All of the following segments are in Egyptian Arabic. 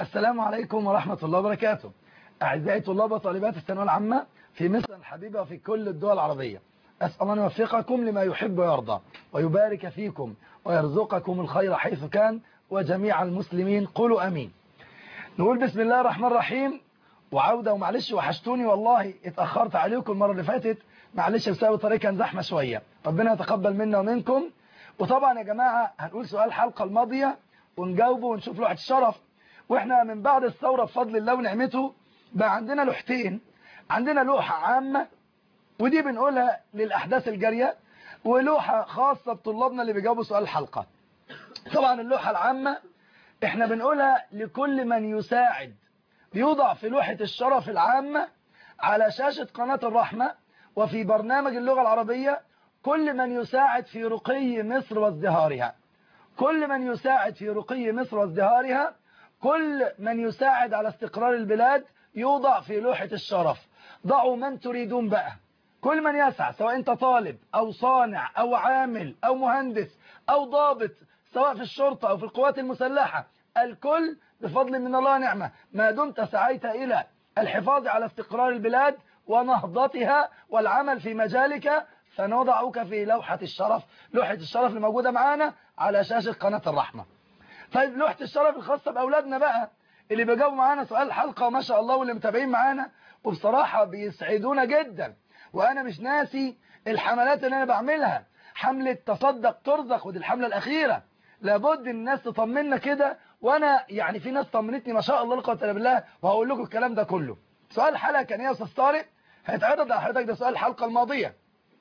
السلام عليكم ورحمة الله وبركاته أعزائي طلاب وطالبات الثانويه العامة في مصر الحبيبة وفي كل الدول العربية أسأل الله أن يوفقكم لما يحب ويرضى ويبارك فيكم ويرزقكم الخير حيث كان وجميع المسلمين قولوا أمين نقول بسم الله الرحمن الرحيم وعودة ومعلش وحشتوني والله اتأخرت عليكم المرة اللي فاتت معلش بسبب الطريق كان زحمة شوية ربنا يتقبل منا ومنكم وطبعا يا جماعة هنقول سؤال الحلقة الماضية ونجاوبه ونشوف لوحة الشرف واحنا من بعد الثورة بفضل الله ونعمته بقى عندنا لوحتين عندنا لوحة عامة ودي بنقولها للأحداث الجارية ولوحة خاصة بطلابنا اللي بيجاوبوا سؤال الحلقة طبعا اللوحة العامة احنا بنقولها لكل من يساعد بيوضع في لوحة الشرف العامة على شاشة قناة الرحمة وفي برنامج اللغة العربية كل من يساعد في رقي مصر وازدهارها كل من يساعد في رقي مصر وازدهارها كل من يساعد على استقرار البلاد يوضع في لوحة الشرف ضعوا من تريدون بقى كل من يسعى سواء انت طالب او صانع او عامل او مهندس او ضابط سواء في الشرطة او في القوات المسلحة الكل بفضل من الله نعمة ما دمت سعيت الى الحفاظ على استقرار البلاد ونهضتها والعمل في مجالك فنضعك في لوحة الشرف لوحة الشرف اللي موجودة معانا على شاشة قناة الرحمة طيب لوحة الشرف الخاصة بأولادنا بقى اللي بيجاوبوا معانا سؤال الحلقة ما شاء الله واللي متابعين معانا وبصراحة بيسعدونا جدا وأنا مش ناسي الحملات اللي أنا بعملها حملة تصدق ترزق ودي الحملة الأخيرة لابد الناس تطمنا كده وأنا يعني في ناس طمنتني ما شاء الله لقوة بالله وهقول لكم الكلام ده كله سؤال الحلقة كان ايه يا أستاذ طارق هيتعرض على حضرتك ده سؤال الحلقة الماضية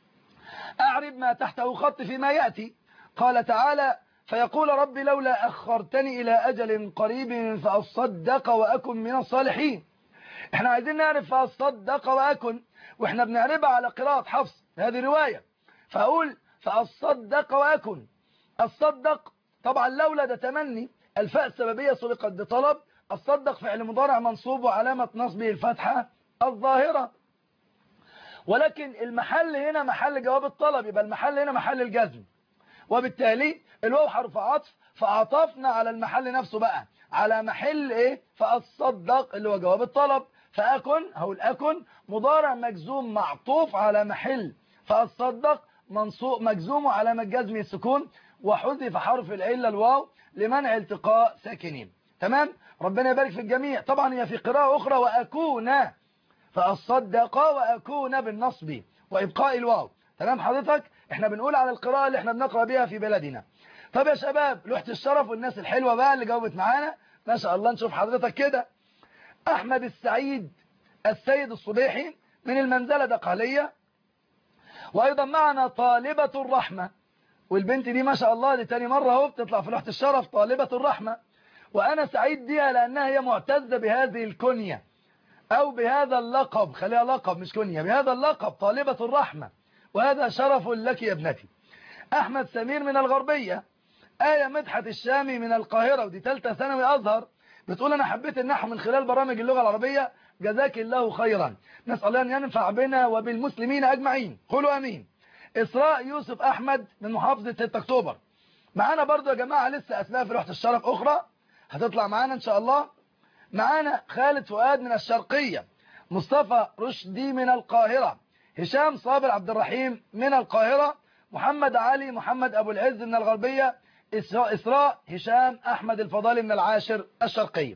أعرب ما تحته خط فيما يأتي قال تعالى فيقول رب لولا أخرتني إلى أجل قريب فأصدق وأكن من الصالحين احنا عايزين نعرف فأصدق وأكن واحنا بنعربها على قراءة حفص هذه رواية فأقول فأصدق وأكن الصدق طبعا لولا ده تمني الفاء السببية سبقت بطلب الصدق فعل مضارع منصوب وعلامة نصبه الفتحة الظاهرة ولكن المحل هنا محل جواب الطلب يبقى المحل هنا محل الجزم وبالتالي الواو حرف عطف فعطفنا على المحل نفسه بقى على محل ايه فأصدق اللي هو جواب الطلب فأكن هقول أكن مضارع مجزوم معطوف على محل فأصدق منصوب مجزوم على مجزم السكون وحذف حرف العلة الواو لمنع التقاء ساكنين تمام ربنا يبارك في الجميع طبعا هي في قراءة أخرى وأكون فأصدق وأكون بالنصب وإبقاء الواو تمام حضرتك احنا بنقول على القراءة اللي احنا بنقرأ بيها في بلدنا طب يا شباب لوحة الشرف والناس الحلوة بقى اللي جاوبت معانا ما شاء الله نشوف حضرتك كده أحمد السعيد السيد الصبيحي من المنزلة دقهلية وأيضا معنا طالبة الرحمة والبنت دي ما شاء الله دي تاني مرة اهو بتطلع في لوحة الشرف طالبة الرحمة وأنا سعيد بيها لأنها هي معتزة بهذه الكنية أو بهذا اللقب خليها لقب مش كنية بهذا اللقب طالبة الرحمة وهذا شرف لك يا ابنتي أحمد سمير من الغربية آية مدحت الشامي من القاهرة ودي ثالثه ثانوي أزهر بتقول أنا حبيت النحو من خلال برامج اللغة العربية جزاك الله خيرا نسأل الله أن ينفع بنا وبالمسلمين أجمعين قولوا أمين إسراء يوسف أحمد من محافظة 6 أكتوبر معانا برضو يا جماعة لسه أسماء في لوحة الشرف أخرى هتطلع معانا إن شاء الله معانا خالد فؤاد من الشرقية مصطفى رشدي من القاهرة هشام صابر عبد الرحيم من القاهرة محمد علي محمد أبو العز من الغربية إسراء, إسراء هشام أحمد الفضالي من العاشر الشرقية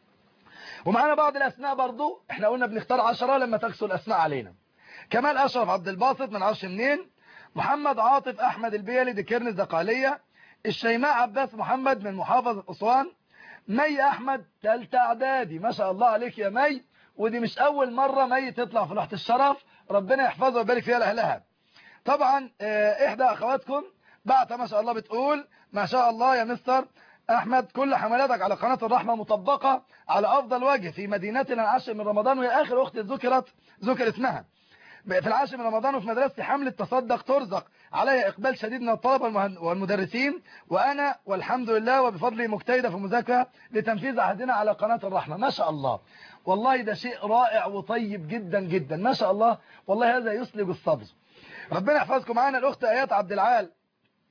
ومعانا بعض الأسماء برضو احنا قلنا بنختار عشرة لما تكسوا الأسماء علينا كمال أشرف عبد الباسط من عرش منين محمد عاطف أحمد البيلي دي كيرنز دقالية الشيماء عباس محمد من محافظة أسوان مي أحمد تالتة إعدادي ما شاء الله عليك يا مي ودي مش أول مرة مي تطلع في لوحة الشرف ربنا يحفظها ويبارك فيها لأهلها طبعا إحدى أخواتكم بعت ما شاء الله بتقول ما شاء الله يا مستر أحمد كل حملاتك على قناة الرحمة مطبقة على أفضل وجه في مدينتنا العاشر من رمضان وهي آخر أخت ذكرت ذكر اسمها في العاشر من رمضان وفي مدرسة حملة تصدق ترزق عليها إقبال شديد من الطلبة والمدرسين وأنا والحمد لله وبفضل مجتهدة في المذاكرة لتنفيذ عهدنا على قناة الرحمة ما شاء الله والله ده شيء رائع وطيب جدا جدا ما شاء الله والله هذا يسلق الصبر ربنا يحفظكم معانا الأخت آيات عبد العال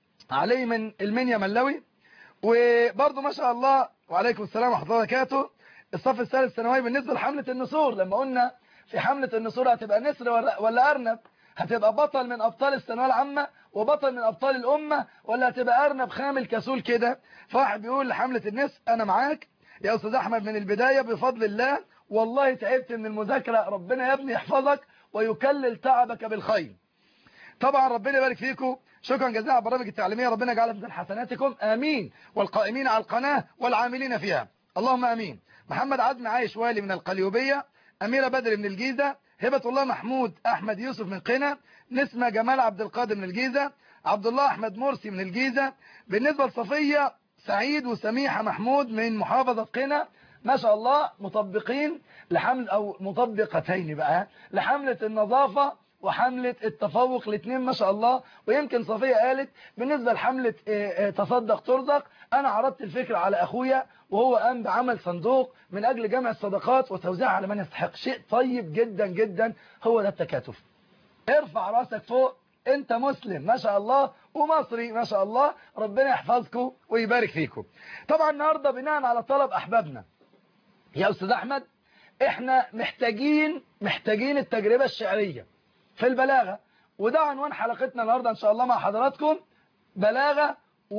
علي من المنيا ملوي وبرضه ما شاء الله وعليكم السلام ورحمة الله وبركاته الصف الثالث ثانوي بالنسبة لحملة النسور لما قلنا في حملة النسور هتبقى نسر ولا, ولا أرنب هتبقى بطل من أبطال الثانويه العامة وبطل من أبطال الأمة ولا هتبقى أرنب خامل كسول كده فواحد بيقول لحملة النسر أنا معاك يا أستاذ أحمد من البداية بفضل الله والله تعبت من المذاكرة ربنا يا ابني يحفظك ويكلل تعبك بالخير طبعا ربنا يبارك فيكم شكرا جزيلا على البرامج التعليمية ربنا يجعلها في حسناتكم آمين والقائمين على القناة والعاملين فيها اللهم آمين محمد عزمي عايش والي من القليوبية أميرة بدر من الجيزة هبة الله محمود أحمد يوسف من قنا نسمة جمال عبد القادر من الجيزة عبد الله أحمد مرسي من الجيزة بالنسبة لصفية سعيد وسميحة محمود من محافظة قنا ما شاء الله مطبقين لحمل أو مطبقتين بقى لحملة النظافة وحملة التفوق الاثنين ما شاء الله ويمكن صفية قالت بالنسبة لحملة تصدق ترزق أنا عرضت الفكرة على أخويا وهو قام بعمل صندوق من أجل جمع الصدقات وتوزيعها على من يستحق شيء طيب جدا جدا هو ده التكاتف ارفع راسك فوق انت مسلم ما شاء الله ومصري ما شاء الله ربنا يحفظكم ويبارك فيكم طبعا النهاردة بناء على طلب أحبابنا يا أستاذ أحمد احنا محتاجين محتاجين التجربة الشعرية في البلاغة وده عنوان حلقتنا النهاردة إن شاء الله مع حضراتكم بلاغة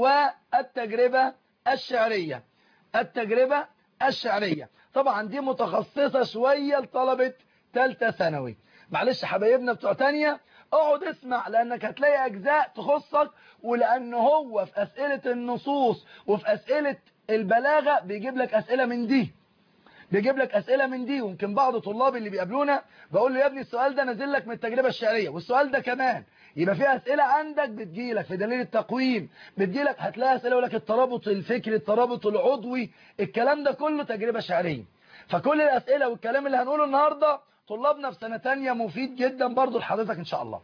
والتجربة الشعرية التجربة الشعرية طبعا دي متخصصة شوية لطلبة ثالثه ثانوي معلش حبايبنا بتوع تانية اقعد اسمع لانك هتلاقي اجزاء تخصك ولان هو في اسئلة النصوص وفي اسئلة البلاغة بيجيب لك اسئلة من دي بيجيب لك اسئلة من دي ويمكن بعض طلاب اللي بيقابلونا بقول له يا ابني السؤال ده نازل لك من التجربة الشعرية والسؤال ده كمان يبقى في اسئلة عندك بتجيلك في دليل التقويم بتجيلك هتلاقي اسئلة يقول لك الترابط الفكري الترابط العضوي الكلام ده كله تجربة شعرية فكل الاسئلة والكلام اللي هنقوله النهاردة طلابنا في سنة تانية مفيد جدا برضو لحضرتك ان شاء الله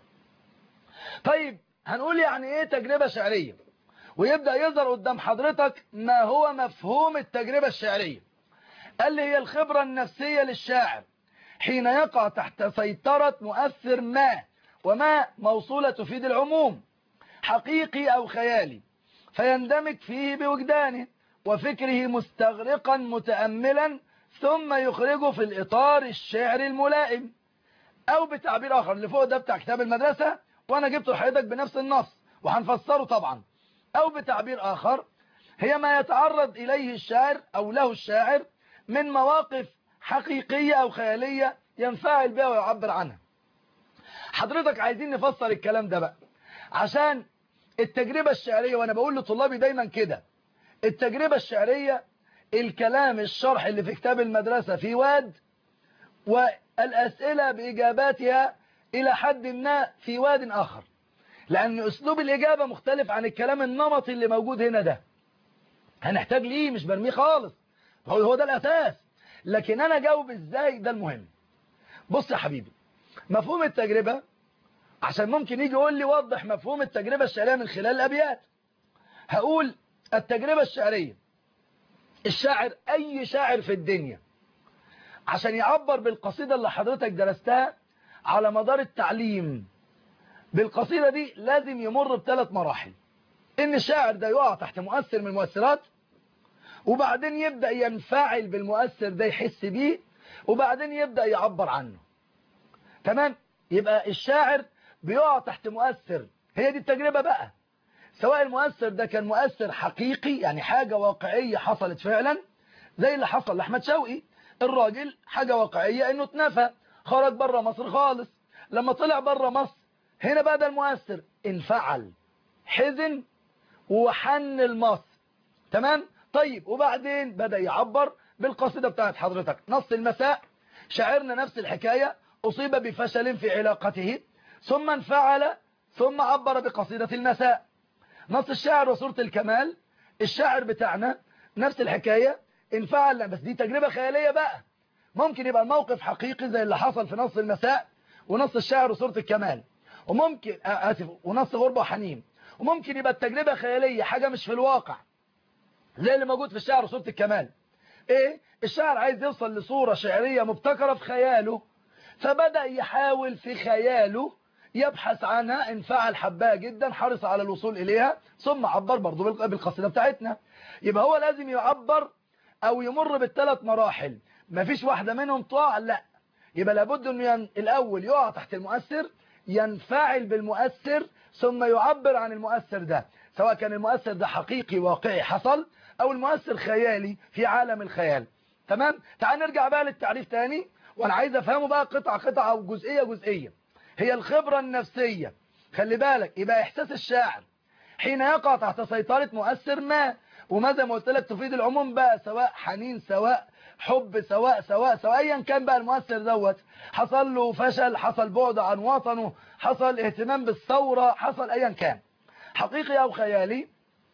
طيب هنقول يعني ايه تجربة شعرية ويبدأ يظهر قدام حضرتك ما هو مفهوم التجربة الشعرية قال لي هي الخبرة النفسية للشاعر حين يقع تحت سيطرة مؤثر ما وما موصولة تفيد العموم حقيقي أو خيالي فيندمج فيه بوجدانه وفكره مستغرقا متأملا ثم يخرجه في الإطار الشعري الملائم أو بتعبير آخر اللي فوق ده بتاع كتاب المدرسة وأنا جبته لحضرتك بنفس النص وهنفسره طبعا أو بتعبير آخر هي ما يتعرض إليه الشاعر أو له الشاعر من مواقف حقيقية أو خيالية ينفعل بها ويعبر عنها حضرتك عايزين نفسر الكلام ده بقى عشان التجربة الشعرية وأنا بقول لطلابي دايما كده التجربة الشعرية الكلام الشرح اللي في كتاب المدرسة في واد والأسئلة بإجاباتها إلى حد ما في واد آخر لأن أسلوب الإجابة مختلف عن الكلام النمطي اللي موجود هنا ده هنحتاج ليه مش برميه خالص هو هو ده الأساس لكن أنا جاوب إزاي ده المهم بص يا حبيبي مفهوم التجربة عشان ممكن يجي يقول لي وضح مفهوم التجربة الشعرية من خلال الأبيات هقول التجربة الشعرية الشاعر أي شاعر في الدنيا عشان يعبر بالقصيدة اللي حضرتك درستها على مدار التعليم بالقصيدة دي لازم يمر بثلاث مراحل إن الشاعر ده يقع تحت مؤثر من المؤثرات وبعدين يبدأ ينفعل بالمؤثر ده يحس بيه وبعدين يبدأ يعبر عنه تمام يبقى الشاعر بيقع تحت مؤثر هي دي التجربة بقى سواء المؤثر ده كان مؤثر حقيقي يعني حاجة واقعية حصلت فعلا زي اللي حصل لأحمد شوقي الراجل حاجة واقعية انه اتنفى خرج بره مصر خالص لما طلع بره مصر هنا بقى ده المؤثر انفعل حزن وحن لمصر تمام طيب وبعدين بدأ يعبر بالقصيدة بتاعت حضرتك نص المساء شاعرنا نفس الحكاية أصيب بفشل في علاقته ثم انفعل ثم عبر بقصيدة المساء نص الشاعر وصورة الكمال الشاعر بتاعنا نفس الحكاية انفعل بس دي تجربة خيالية بقى ممكن يبقى الموقف حقيقي زي اللي حصل في نص المساء ونص الشاعر وصورة الكمال وممكن آسف ونص غربة وحنين وممكن يبقى التجربة خيالية حاجة مش في الواقع زي اللي موجود في الشعر وصورة الكمال ايه الشاعر عايز يوصل لصورة شعرية مبتكرة في خياله فبدأ يحاول في خياله يبحث عنها انفعل حبها جدا حرص على الوصول إليها ثم عبر برضو بالقصيدة بتاعتنا يبقى هو لازم يعبر أو يمر بالثلاث مراحل مفيش واحدة منهم طاع لا يبقى لابد انه ين... الاول يقع تحت المؤثر ينفعل بالمؤثر ثم يعبر عن المؤثر ده سواء كان المؤثر ده حقيقي واقعي حصل او المؤثر خيالي في عالم الخيال تمام تعال نرجع بقى للتعريف تاني وانا عايز افهمه بقى قطعة قطعة او جزئية جزئية هي الخبرة النفسية خلي بالك يبقى احساس الشاعر حين يقع تحت سيطرة مؤثر ما وماذا ما قلت لك تفيد العموم بقى سواء حنين سواء حب سواء سواء سواء ايا كان بقى المؤثر دوت حصل له فشل حصل بعد عن وطنه حصل اهتمام بالثورة حصل ايا كان حقيقي او خيالي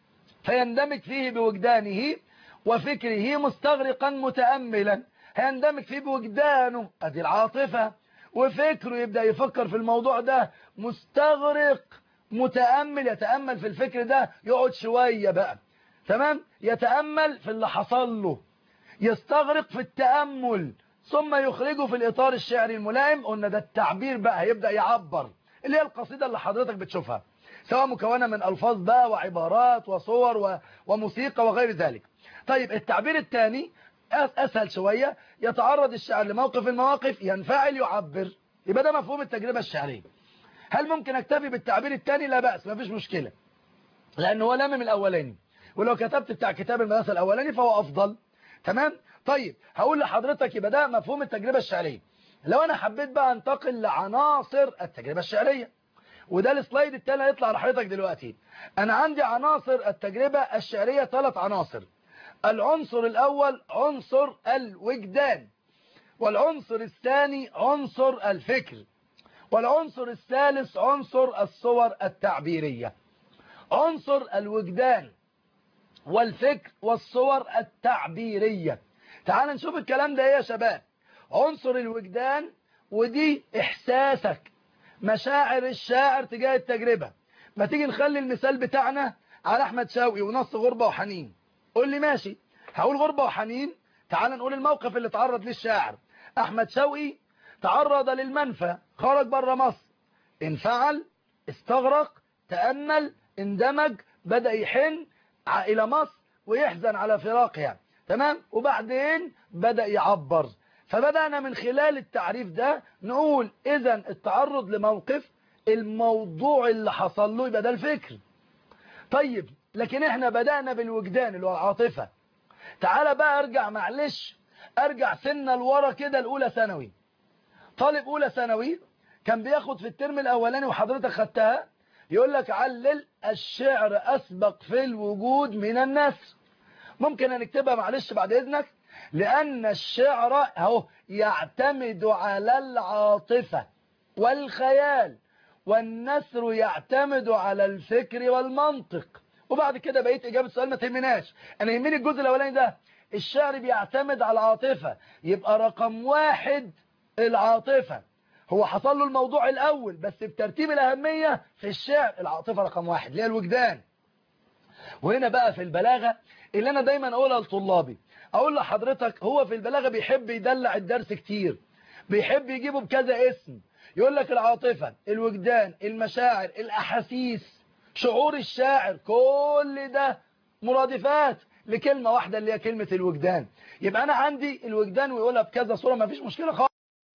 فيندمج فيه بوجدانه وفكره مستغرقا متأملا هيندمج فيه بوجدانه ادي العاطفة وفكره يبدأ يفكر في الموضوع ده مستغرق متأمل يتأمل في الفكر ده يقعد شوية بقى تمام يتأمل في اللي حصل له يستغرق في التأمل ثم يخرجه في الإطار الشعري الملائم قلنا ده التعبير بقى هيبدأ يعبر اللي هي القصيدة اللي حضرتك بتشوفها سواء مكونة من ألفاظ بقى وعبارات وصور و... وموسيقى وغير ذلك طيب التعبير الثاني أسهل شوية يتعرض الشاعر لموقف المواقف ينفعل يعبر يبقى ده مفهوم التجربة الشعرية هل ممكن اكتفي بالتعبير الثاني لا بأس ما فيش مشكلة لأنه هو لامم الأولاني ولو كتبت بتاع كتاب المدرسة الأولاني فهو أفضل تمام طيب هقول لحضرتك يبقى ده مفهوم التجربة الشعرية لو أنا حبيت بقى انتقل لعناصر التجربة الشعرية وده السلايد التاني هيطلع لحضرتك دلوقتي أنا عندي عناصر التجربة الشعرية ثلاث عناصر العنصر الأول عنصر الوجدان والعنصر الثاني عنصر الفكر والعنصر الثالث عنصر الصور التعبيرية عنصر الوجدان والفكر والصور التعبيرية تعال نشوف الكلام ده ايه يا شباب عنصر الوجدان ودي احساسك مشاعر الشاعر تجاه التجربة ما تيجي نخلي المثال بتاعنا على احمد شوقي ونص غربة وحنين قول لي ماشي هقول غربة وحنين تعال نقول الموقف اللي تعرض ليه الشاعر احمد شوقي تعرض للمنفى خرج بره مصر انفعل استغرق تأمل اندمج بدأ يحن إلى مصر ويحزن على فراقها تمام وبعدين بدأ يعبر فبدأنا من خلال التعريف ده نقول إذا التعرض لموقف الموضوع اللي حصل له يبقى ده الفكر طيب لكن احنا بدأنا بالوجدان اللي هو العاطفة تعال بقى ارجع معلش ارجع سنة لورا كده الاولى ثانوي طالب اولى ثانوي كان بياخد في الترم الاولاني وحضرتك خدتها يقول لك علل الشعر أسبق في الوجود من النثر ممكن نكتبها معلش بعد إذنك لأن الشعر اهو يعتمد على العاطفة والخيال والنثر يعتمد على الفكر والمنطق وبعد كده بقيت إجابة السؤال ما تهمناش أنا يهمني الجزء الأولاني ده الشعر بيعتمد على العاطفة يبقى رقم واحد العاطفة هو حصل له الموضوع الأول بس بترتيب الأهمية في الشعر العاطفة رقم واحد اللي هي الوجدان وهنا بقى في البلاغة اللي أنا دايما أقولها لطلابي أقول لحضرتك هو في البلاغة بيحب يدلع الدرس كتير بيحب يجيبه بكذا اسم يقول لك العاطفة الوجدان المشاعر الأحاسيس شعور الشاعر كل ده مرادفات لكلمة واحدة اللي هي كلمة الوجدان يبقى أنا عندي الوجدان ويقولها بكذا صورة ما فيش مشكلة خالص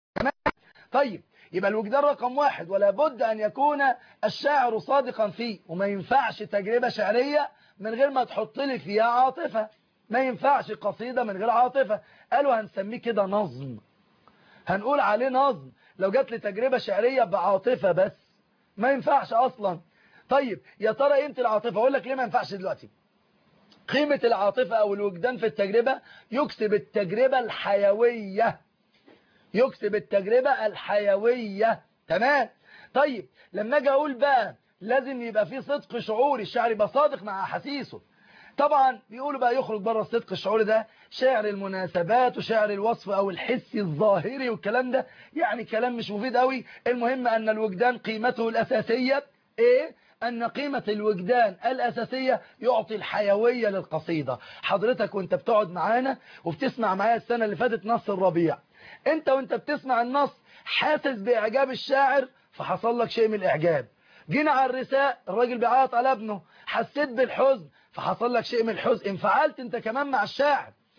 طيب يبقى الوجدان رقم واحد ولا بد أن يكون الشاعر صادقا فيه وما ينفعش تجربة شعرية من غير ما تحط لي فيها عاطفة ما ينفعش قصيدة من غير عاطفة قالوا هنسميه كده نظم هنقول عليه نظم لو جات لي تجربة شعرية بعاطفة بس ما ينفعش أصلا طيب يا ترى قيمة العاطفة أقول لك ليه ما ينفعش دلوقتي قيمة العاطفة أو الوجدان في التجربة يكسب التجربة الحيوية يكسب التجربة الحيوية تمام طيب لما اجي اقول بقى لازم يبقى في صدق شعوري الشاعر يبقى صادق مع احاسيسه طبعا بيقولوا بقى يخرج بره الصدق الشعوري ده شعر المناسبات وشعر الوصف او الحسي الظاهري والكلام ده يعني كلام مش مفيد قوي المهم ان الوجدان قيمته الاساسية ايه ان قيمة الوجدان الاساسية يعطي الحيوية للقصيدة حضرتك وانت بتقعد معانا وبتسمع معايا السنة اللي فاتت نص الربيع انت وانت بتسمع النص حاسس باعجاب الشاعر فحصل لك شيء من الاعجاب جينا على الرساء الراجل بيعيط على ابنه حسيت بالحزن فحصل لك شيء من الحزن انفعلت انت كمان مع الشاعر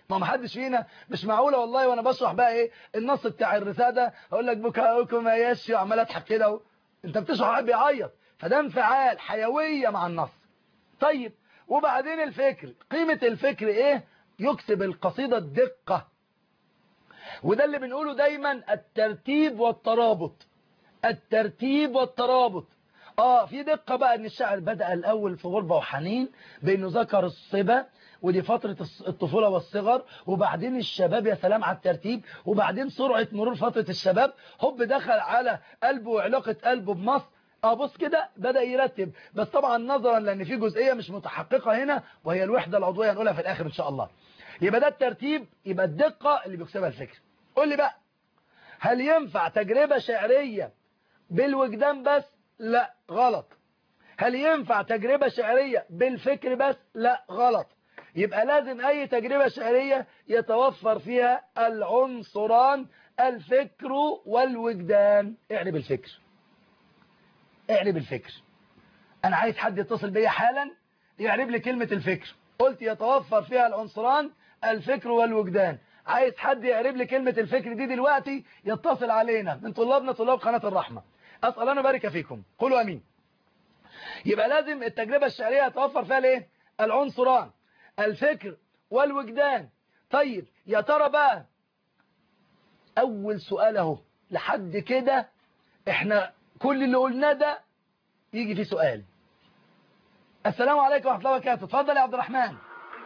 ما ما حدش فينا مش معقوله والله وانا بشرح بقى ايه النص بتاع الرساله اقول لك بكاؤكم يا يشي وعمال اضحك كده و... انت بتشرح واحد بيعيط فده انفعال حيويه مع النص طيب وبعدين الفكر قيمه الفكر ايه يكسب القصيده الدقه وده اللي بنقوله دايما الترتيب والترابط الترتيب والترابط اه في دقة بقى ان الشاعر بدأ الاول في غربة وحنين بانه ذكر الصبا ودي فترة الطفولة والصغر وبعدين الشباب يا سلام على الترتيب وبعدين سرعة مرور فترة الشباب هوب دخل على قلبه وعلاقة قلبه بمصر اه بص كده بدأ يرتب بس طبعا نظرا لان في جزئية مش متحققة هنا وهي الوحدة العضوية هنقولها في الاخر ان شاء الله يبقى ده الترتيب يبقى الدقة اللي بيكسبها الفكر قول لي بقى هل ينفع تجربة شعرية بالوجدان بس لا غلط هل ينفع تجربة شعرية بالفكر بس لا غلط يبقى لازم اي تجربة شعرية يتوفر فيها العنصران الفكر والوجدان اعرب الفكر اعرب الفكر انا عايز حد يتصل بيا حالا يعرب لي كلمة الفكر قلت يتوفر فيها العنصران الفكر والوجدان عايز حد يعرب لي كلمة الفكر دي دلوقتي يتصل علينا من طلابنا طلاب قناة الرحمة أسأل أنا بارك فيكم قولوا أمين يبقى لازم التجربة الشعرية يتوفر فيها الايه العنصران الفكر والوجدان طيب يا ترى بقى أول سؤال اهو لحد كده احنا كل اللي قلناه ده يجي فيه سؤال السلام عليكم ورحمة الله وبركاته اتفضل يا عبد الرحمن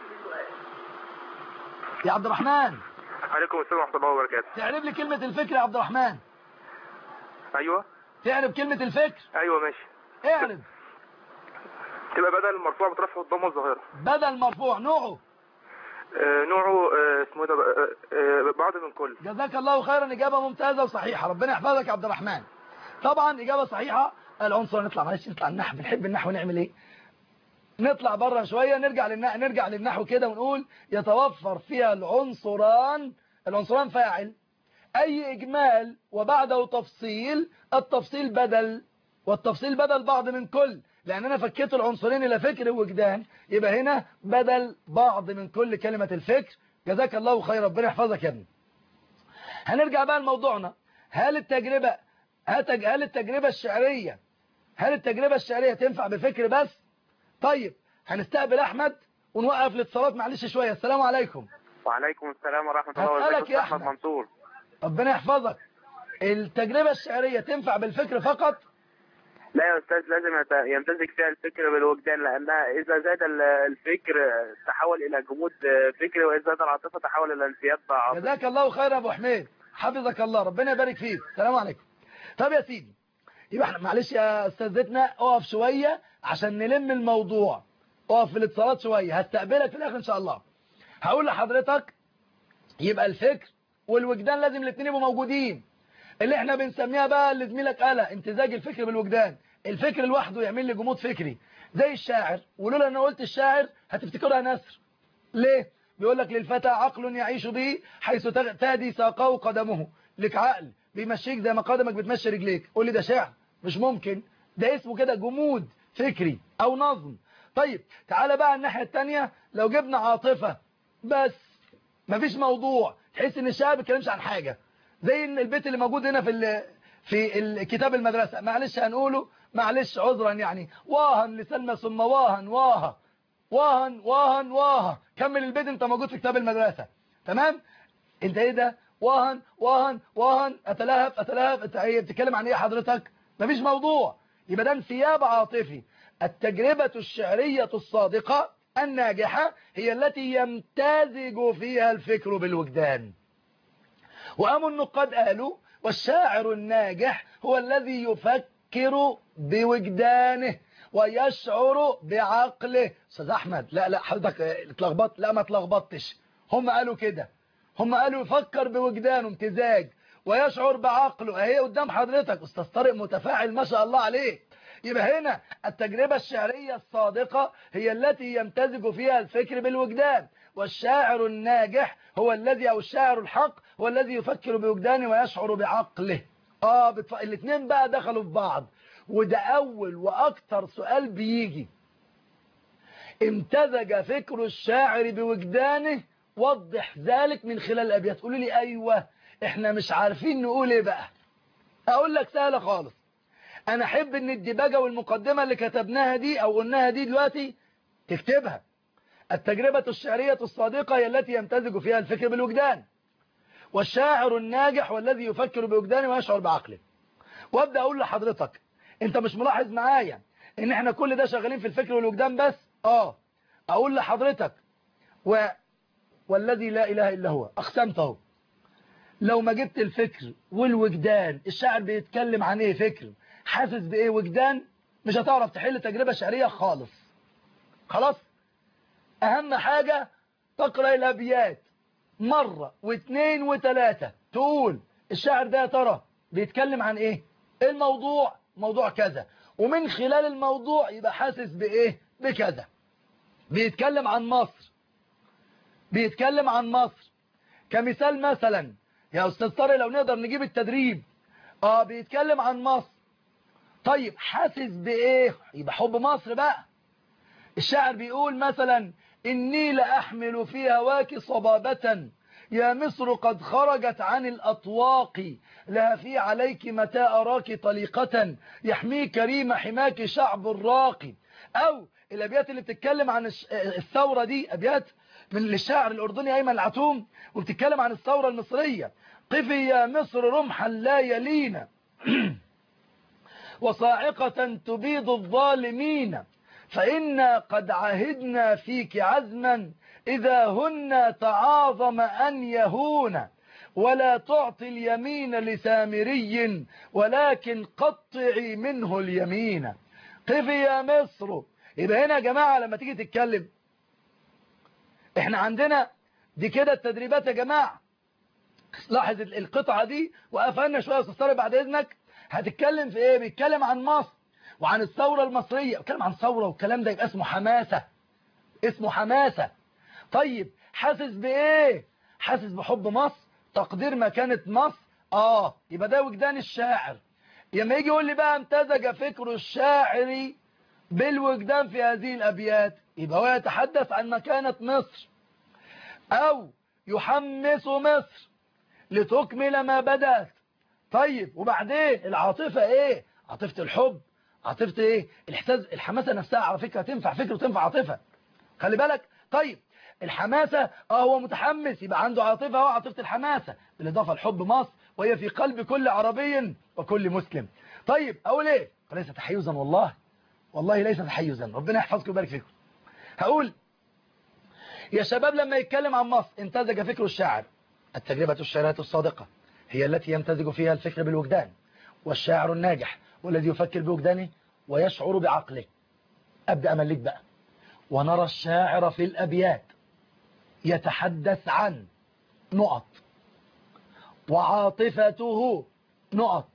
يا عبد الرحمن عليكم السلام ورحمة الله وبركاته تعرف لي كلمة الفكر يا عبد الرحمن أيوة تعرف كلمة الفكر أيوة ماشي اعرف تبقى بدل المرفوع بترفع الضمة الظاهرة بدل مرفوع نوعه آه نوعه آه اسمه ده بقى، آه بعض من كل جزاك الله خيرا إجابة ممتازة وصحيحة ربنا يحفظك يا عبد الرحمن طبعا إجابة صحيحة العنصر نطلع معلش نطلع النحو بنحب النحو نعمل إيه نطلع بره شوية نرجع للنحو نرجع للنحو كده ونقول يتوفر فيها العنصران العنصران فاعل أي إجمال وبعده تفصيل التفصيل بدل والتفصيل بدل بعض من كل لأن أنا فكيت العنصرين إلى فكر ووجدان يبقى هنا بدل بعض من كل كلمة الفكر جزاك الله خير ربنا يحفظك يا ابني هنرجع بقى لموضوعنا هل التجربة هتج- هل التجربة الشعرية هل التجربة الشعرية تنفع بفكر بس طيب هنستقبل أحمد ونوقف الاتصالات معلش شوية السلام عليكم وعليكم السلام ورحمة الله هسألك وبركاته يا أحمد أحمد. منصور ربنا يحفظك التجربة الشعرية تنفع بالفكر فقط لا يا أستاذ لازم يت- يمتزج فيها الفكر بالوجدان لأنها إذا زاد ال- الفكر تحول إلى جمود فكري وإذا زاد العاطفة تحول إلى انسياب عاطفي جزاك الله خير يا ابو حميد حفظك الله ربنا يبارك فيك السلام عليكم طب يا سيدي يبقى احنا معلش يا استاذتنا اقف شوية عشان نلم الموضوع اقف في الاتصالات شوية هستقبلك في الاخر ان شاء الله هقول لحضرتك يبقى الفكر والوجدان لازم الاثنين يبقوا موجودين اللي احنا بنسميها بقى اللي زميلك قالها امتزاج الفكر بالوجدان الفكر لوحده يعمل لي جمود فكري زي الشاعر ولولا ان أنا قلت الشاعر هتفتكرها نثر ليه بيقول لك للفتى عقل يعيش به حيث تغ- تهدي ساقه قدمه لك عقل بيمشيك زي ما قدمك بتمشي رجليك قول لي ده شعر مش ممكن ده اسمه كده جمود فكري او نظم طيب تعالى بقى الناحية التانية لو جبنا عاطفة بس مفيش موضوع تحس ان الشعر ما بيتكلمش عن حاجة زي ان البيت اللي موجود هنا في ال في الكتاب المدرسة معلش هنقوله معلش عذرا يعني واها لسلمى ثم واها واها واها واها واها كمل البيت انت موجود في كتاب المدرسة تمام انت ايه ده واهن واهن واهن اتلهف اتلهف انت ايه بتتكلم عن ايه حضرتك مفيش موضوع يبقى ده انسياب عاطفي التجربة الشعرية الصادقة الناجحة هي التي يمتزج فيها الفكر بالوجدان وأم النقاد قالوا والشاعر الناجح هو الذي يفكر بوجدانه ويشعر بعقله استاذ احمد لا لا حضرتك اه، اتلخبطت لا ما اتلخبطتش هم قالوا كده هم قالوا يفكر بوجدانه امتزاج ويشعر بعقله اهي قدام حضرتك استاذ طارق متفاعل ما شاء الله عليه يبقى هنا التجربة الشعرية الصادقة هي التي يمتزج فيها الفكر بالوجدان والشاعر الناجح هو الذي أو الشاعر الحق هو الذي يفكر بوجدانه ويشعر بعقله آه بتف... الاثنين بقى دخلوا في بعض وده أول وأكتر سؤال بيجي امتزج فكر الشاعر بوجدانه وضح ذلك من خلال الأبيات قولوا لي أيوة احنا مش عارفين نقول ايه بقى اقول لك سهلة خالص انا احب ان الدباجة والمقدمة اللي كتبناها دي او قلناها دي دلوقتي تكتبها التجربة الشعرية الصادقة هي التي يمتزج فيها الفكر بالوجدان والشاعر الناجح والذي يفكر بوجدانه ويشعر بعقله وابدا اقول لحضرتك انت مش ملاحظ معايا ان احنا كل ده شغالين في الفكر والوجدان بس اه اقول لحضرتك و... والذي لا اله الا هو اقسمت اهو لو ما جبت الفكر والوجدان الشاعر بيتكلم عن ايه فكر حاسس بايه وجدان مش هتعرف تحل تجربة شعرية خالص خلاص اهم حاجة تقرأ الابيات مرة واثنين وثلاثة تقول الشاعر ده يا ترى بيتكلم عن ايه الموضوع موضوع كذا ومن خلال الموضوع يبقى حاسس بايه بكذا بيتكلم عن مصر بيتكلم عن مصر كمثال مثلا يا استاذ طارق لو نقدر نجيب التدريب اه بيتكلم عن مصر طيب حاسس بايه يبقى حب مصر بقى الشاعر بيقول مثلا إني لأحمل في هواك صبابة يا مصر قد خرجت عن الأطواق لها في عليك متى أراك طليقة يحمي كريم حماك شعب الراقي أو الأبيات اللي بتتكلم عن الثورة دي أبيات من الشاعر الأردني أيمن العتوم وبتتكلم عن الثورة المصرية قفي يا مصر رمحا لا يلينا وصاعقة تبيض الظالمين فإنا قد عهدنا فيك عزما إذا هن تعاظم أن يهون ولا تعطي اليمين لسامري ولكن قطعي منه اليمين قفي يا مصر يبقى هنا يا جماعة لما تيجي تتكلم احنا عندنا دي كده التدريبات يا جماعة لاحظ القطعة دي وقفلنا شوية استاذ بعد اذنك هتتكلم في ايه بيتكلم عن مصر وعن الثورة المصرية بيتكلم عن ثورة والكلام ده يبقى اسمه حماسة اسمه حماسة طيب حاسس بايه حاسس بحب مصر تقدير مكانة مصر اه يبقى ده وجدان الشاعر لما يجي يقول لي بقى امتزج فكر الشاعر بالوجدان في هذه الابيات يبقى هو يتحدث عن مكانة مصر او يحمس مصر لتكمل ما بدأت طيب وبعدين العاطفة ايه عاطفة الحب عاطفة ايه الاحساس الحماسة نفسها على فكرة تنفع فكر وتنفع عاطفة خلي بالك طيب الحماسة اه هو متحمس يبقى عنده عاطفة اهو عاطفة الحماسة بالاضافة لحب مصر وهي في قلب كل عربي وكل مسلم طيب اقول ايه ليس تحيزا والله والله ليس تحيزا ربنا يحفظكم ويبارك فيكم هقول يا شباب لما يتكلم عن مصر امتزج فكر الشاعر التجربة الشعرية الصادقة هي التي يمتزج فيها الفكر بالوجدان والشاعر الناجح والذي يفكر بوجدانه ويشعر بعقله أبدأ أملك بقى ونرى الشاعر في الأبيات يتحدث عن نقط وعاطفته نقط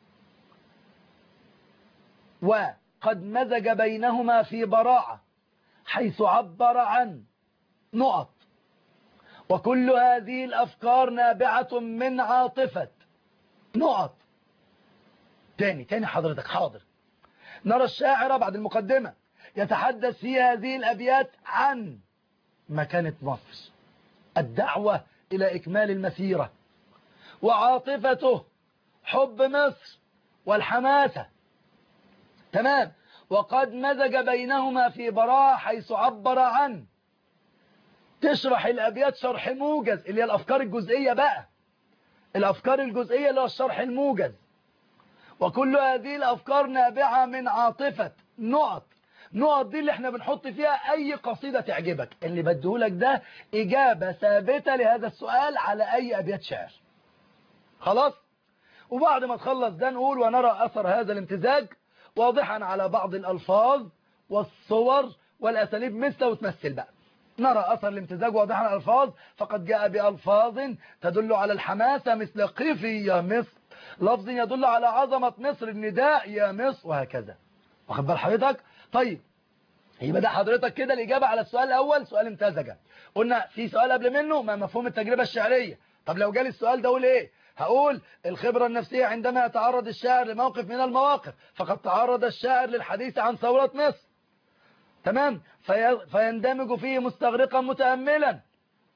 وقد مزج بينهما في براعة حيث عبر عن نقط وكل هذه الأفكار نابعة من عاطفة نقط تاني تاني حضرتك حاضر نرى الشاعر بعد المقدمة يتحدث في هذه الأبيات عن مكانة مصر الدعوة إلى إكمال المسيرة وعاطفته حب مصر والحماسة تمام وقد مزج بينهما في براء حيث عبر عن تشرح الأبيات شرح موجز اللي هي الأفكار الجزئية بقى الأفكار الجزئية اللي هو الشرح الموجز وكل هذه الأفكار نابعة من عاطفة نقط نقط دي اللي احنا بنحط فيها أي قصيدة تعجبك اللي بديهولك ده إجابة ثابتة لهذا السؤال على أي أبيات شعر خلاص وبعد ما تخلص ده نقول ونرى أثر هذا الامتزاج واضحا على بعض الألفاظ والصور والأساليب مثل وتمثل بقى نرى أثر الامتزاج واضحا على الألفاظ فقد جاء بألفاظ تدل على الحماسة مثل قفي يا مصر لفظ يدل على عظمة مصر النداء يا مصر وهكذا واخد بال حضرتك طيب يبقى ده حضرتك كده الإجابة على السؤال الأول سؤال امتزجة قلنا في سؤال قبل منه ما مفهوم التجربة الشعرية طب لو جالي السؤال ده أقول إيه هقول الخبرة النفسية عندما يتعرض الشاعر لموقف من المواقف فقد تعرض الشاعر للحديث عن ثورة مصر تمام في... فيندمج فيه مستغرقا متأملا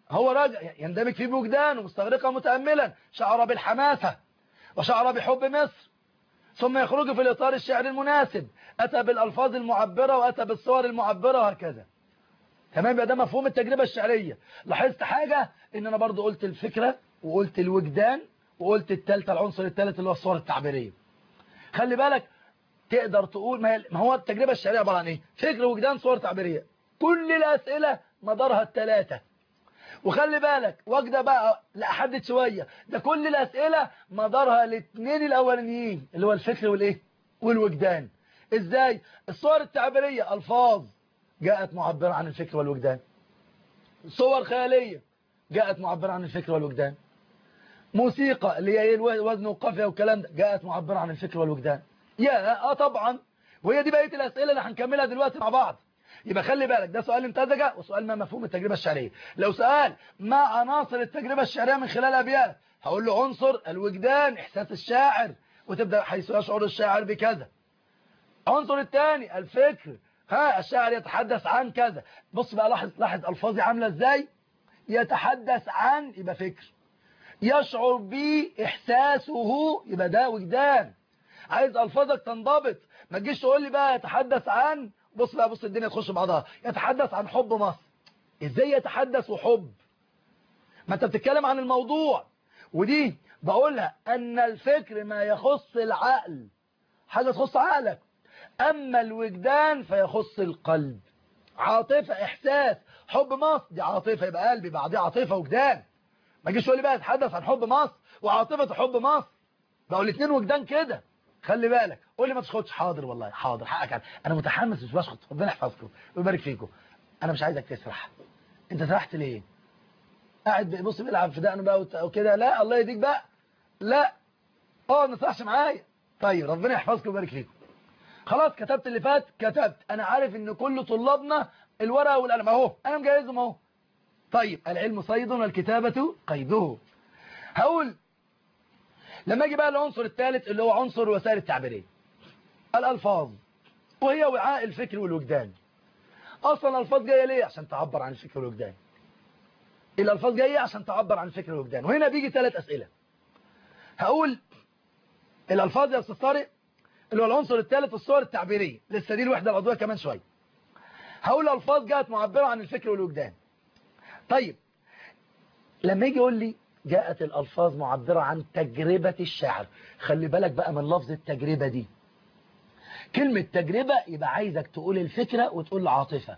هو راجع يندمج في بوجدان ومستغرقا متأملا شعر بالحماسة وشعر بحب مصر ثم يخرج في الإطار الشعري المناسب أتى بالألفاظ المعبرة وأتى بالصور المعبرة وهكذا تمام يبقى ده مفهوم التجربة الشعرية لاحظت حاجة ان انا برضو قلت الفكرة وقلت الوجدان وقلت التالتة العنصر التالت اللي هو الصور التعبيرية خلي بالك تقدر تقول ما هو التجربة الشعرية عبارة عن ايه فكر وجدان صور تعبيرية كل الأسئلة مدارها التلاتة وخلي بالك واجده بقى لا احدد شوية ده كل الأسئلة مدارها الاثنين الأولانيين اللي هو الفكر والايه والوجدان ازاي الصور التعبيرية الفاظ جاءت معبرة عن الفكر والوجدان صور خيالية جاءت معبرة عن الفكر والوجدان موسيقى اللي هي الوزن والقافية والكلام ده جاءت معبرة عن الفكر والوجدان يا اه طبعا وهي دي بقيه الاسئله اللي هنكملها دلوقتي مع بعض يبقى خلي بالك ده سؤال امتزجه وسؤال ما مفهوم التجربه الشعريه لو سؤال ما عناصر التجربه الشعريه من خلال ابيات هقول له عنصر الوجدان احساس الشاعر وتبدا حيث يشعر الشاعر بكذا عنصر الثاني الفكر ها الشاعر يتحدث عن كذا بص بقى لاحظ لاحظ الفاظي عامله ازاي يتحدث عن يبقى فكر يشعر به احساسه يبقى ده وجدان عايز الفاظك تنضبط ما تجيش تقول لي بقى يتحدث عن بص بقى بص الدنيا تخش بعضها يتحدث عن حب مصر ازاي يتحدث وحب ما انت بتتكلم عن الموضوع ودي بقولها ان الفكر ما يخص العقل حاجة تخص عقلك اما الوجدان فيخص القلب عاطفة احساس حب مصر دي عاطفة يبقى قلبي بعدها عاطفة وجدان ما تجيش تقول لي بقى يتحدث عن حب مصر وعاطفة حب مصر بقوا الاثنين وجدان كده خلي بالك قول لي ما تسخطش حاضر والله حاضر حقك علي. انا متحمس مش بسخط ربنا يحفظكم ويبارك فيكم انا مش عايزك تسرح انت سرحت ليه قاعد بص بيلعب في دقنه بقى وكده لا الله يديك بقى لا اه ما تسرحش معايا طيب ربنا يحفظكم ويبارك فيكم خلاص كتبت اللي فات كتبت انا عارف ان كل طلابنا الورقه والقلم اهو انا مجهزهم اهو طيب العلم صيد والكتابه قيده هقول لما اجي بقى العنصر الثالث اللي هو عنصر الوسائل التعبيريه الالفاظ وهي وعاء الفكر والوجدان اصلا الالفاظ جايه ليه عشان تعبر عن الفكر والوجدان الالفاظ جايه عشان تعبر عن الفكر والوجدان وهنا بيجي ثلاث اسئله هقول الالفاظ يا استاذ طارق اللي هو العنصر الثالث الصور التعبيريه لسه دي الوحده العضويه كمان شويه هقول الالفاظ جاءت معبره عن الفكر والوجدان طيب لما يجي يقول لي جاءت الألفاظ معبرة عن تجربة الشاعر خلي بالك بقى من لفظ التجربة دي كلمة تجربة يبقى عايزك تقول الفكرة وتقول العاطفة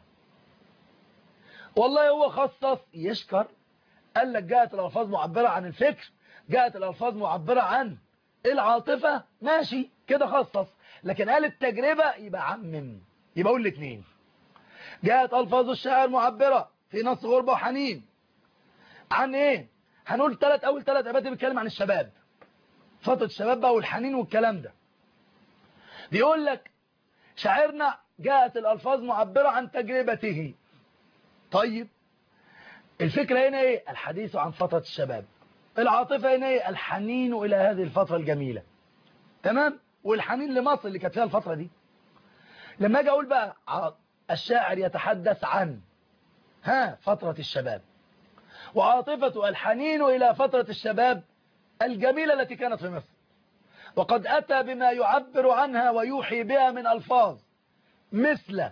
والله هو خصص يشكر قال لك جاءت الألفاظ معبرة عن الفكر جاءت الألفاظ معبرة عن العاطفة ماشي كده خصص لكن قال التجربة يبقى عمم يبقى قول الاثنين جاءت ألفاظ الشاعر معبرة في نص غربة وحنين عن ايه هنقول ثلاث اول ثلاث ابيات بيتكلم عن الشباب فتره الشباب بقى والحنين والكلام ده بيقول لك شاعرنا جاءت الالفاظ معبره عن تجربته طيب الفكره هنا ايه الحديث عن فتره الشباب العاطفه هنا ايه الحنين الى هذه الفتره الجميله تمام والحنين لمصر اللي كانت فيها الفتره دي لما اجي اقول بقى الشاعر يتحدث عن ها فتره الشباب وعاطفة الحنين إلى فترة الشباب الجميلة التي كانت في مصر وقد أتى بما يعبر عنها ويوحي بها من ألفاظ مثل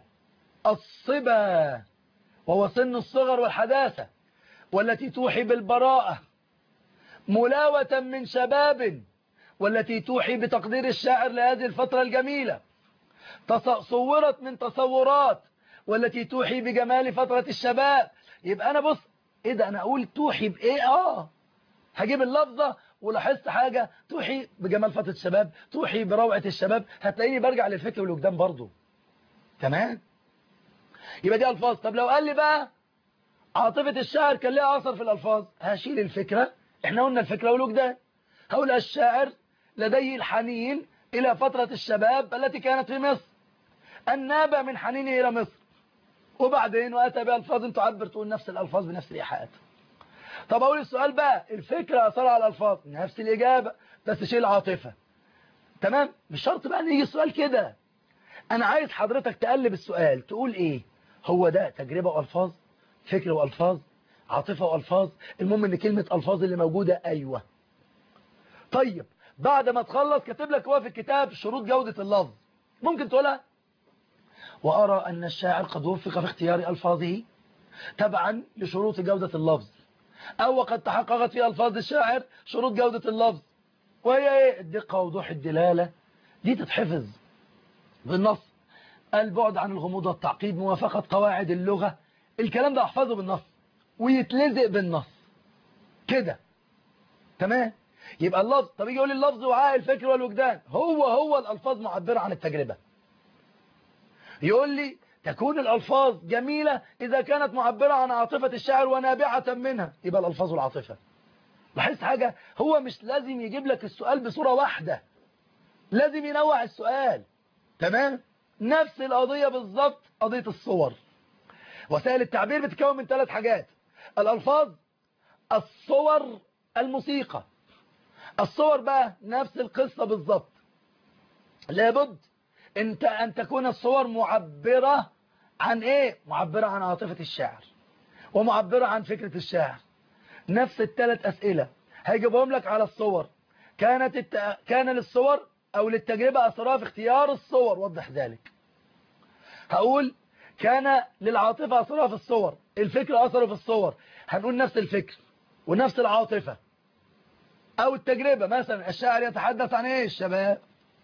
الصبا وهو سن الصغر والحداثة والتي توحي بالبراءة ملاوة من شباب والتي توحي بتقدير الشاعر لهذه الفترة الجميلة صورت من تصورات والتي توحي بجمال فترة الشباب يبقى أنا بص ايه ده انا اقول توحي بايه اه هجيب اللفظة ولاحظت حاجة توحي بجمال فترة الشباب توحي بروعة الشباب هتلاقيني برجع للفكر والوجدان برضو تمام يبقى دي الفاظ طب لو قال لي بقى عاطفة الشاعر كان لها اثر في الالفاظ هشيل الفكرة احنا قلنا الفكرة والوجدان هقول الشاعر لديه الحنين الى فترة الشباب التي كانت في مصر النابع من حنينه الى مصر وبعدين وأتى بألفاظ تعبر تقول نفس الألفاظ بنفس الإيحاءات طب أقول السؤال بقى الفكرة أثر على الألفاظ نفس الإجابة بس شيء العاطفة تمام مش شرط بقى ان يجي السؤال كده أنا عايز حضرتك تقلب السؤال تقول إيه هو ده تجربة وألفاظ فكر وألفاظ عاطفة والفاظ المهم ان كلمة الفاظ اللي موجودة ايوه طيب بعد ما تخلص كاتب لك هو في الكتاب شروط جودة اللفظ ممكن تقولها وارى ان الشاعر قد وفق في اختيار الفاظه تبعا لشروط جودة اللفظ او قد تحققت في الفاظ الشاعر شروط جودة اللفظ وهي ايه الدقة ووضوح الدلالة دي تتحفظ بالنص البعد عن الغموض والتعقيد موافقة قواعد اللغة الكلام ده احفظه بالنص ويتلزق بالنص كده تمام يبقى اللفظ طب يجي يقول لي اللفظ وعاء الفكر والوجدان هو هو الألفاظ معبرة عن التجربة يقول لي تكون الألفاظ جميلة إذا كانت معبرة عن عاطفة الشاعر ونابعة منها يبقى الألفاظ والعاطفة لاحظت حاجة هو مش لازم يجيب لك السؤال بصورة واحدة لازم ينوع السؤال تمام نفس القضية بالظبط قضية الصور وسائل التعبير بتتكون من ثلاث حاجات الألفاظ الصور الموسيقى الصور بقى نفس القصة بالظبط لابد انت ان تكون الصور معبرة عن ايه معبرة عن عاطفة الشاعر ومعبرة عن فكرة الشاعر نفس الثلاث اسئلة هيجيبهم لك على الصور كانت الت... كان للصور او للتجربة اثرها في اختيار الصور وضح ذلك هقول كان للعاطفة اثرها في الصور الفكر اثره في الصور هنقول نفس الفكر ونفس العاطفة او التجربة مثلا الشاعر يتحدث عن ايه الشباب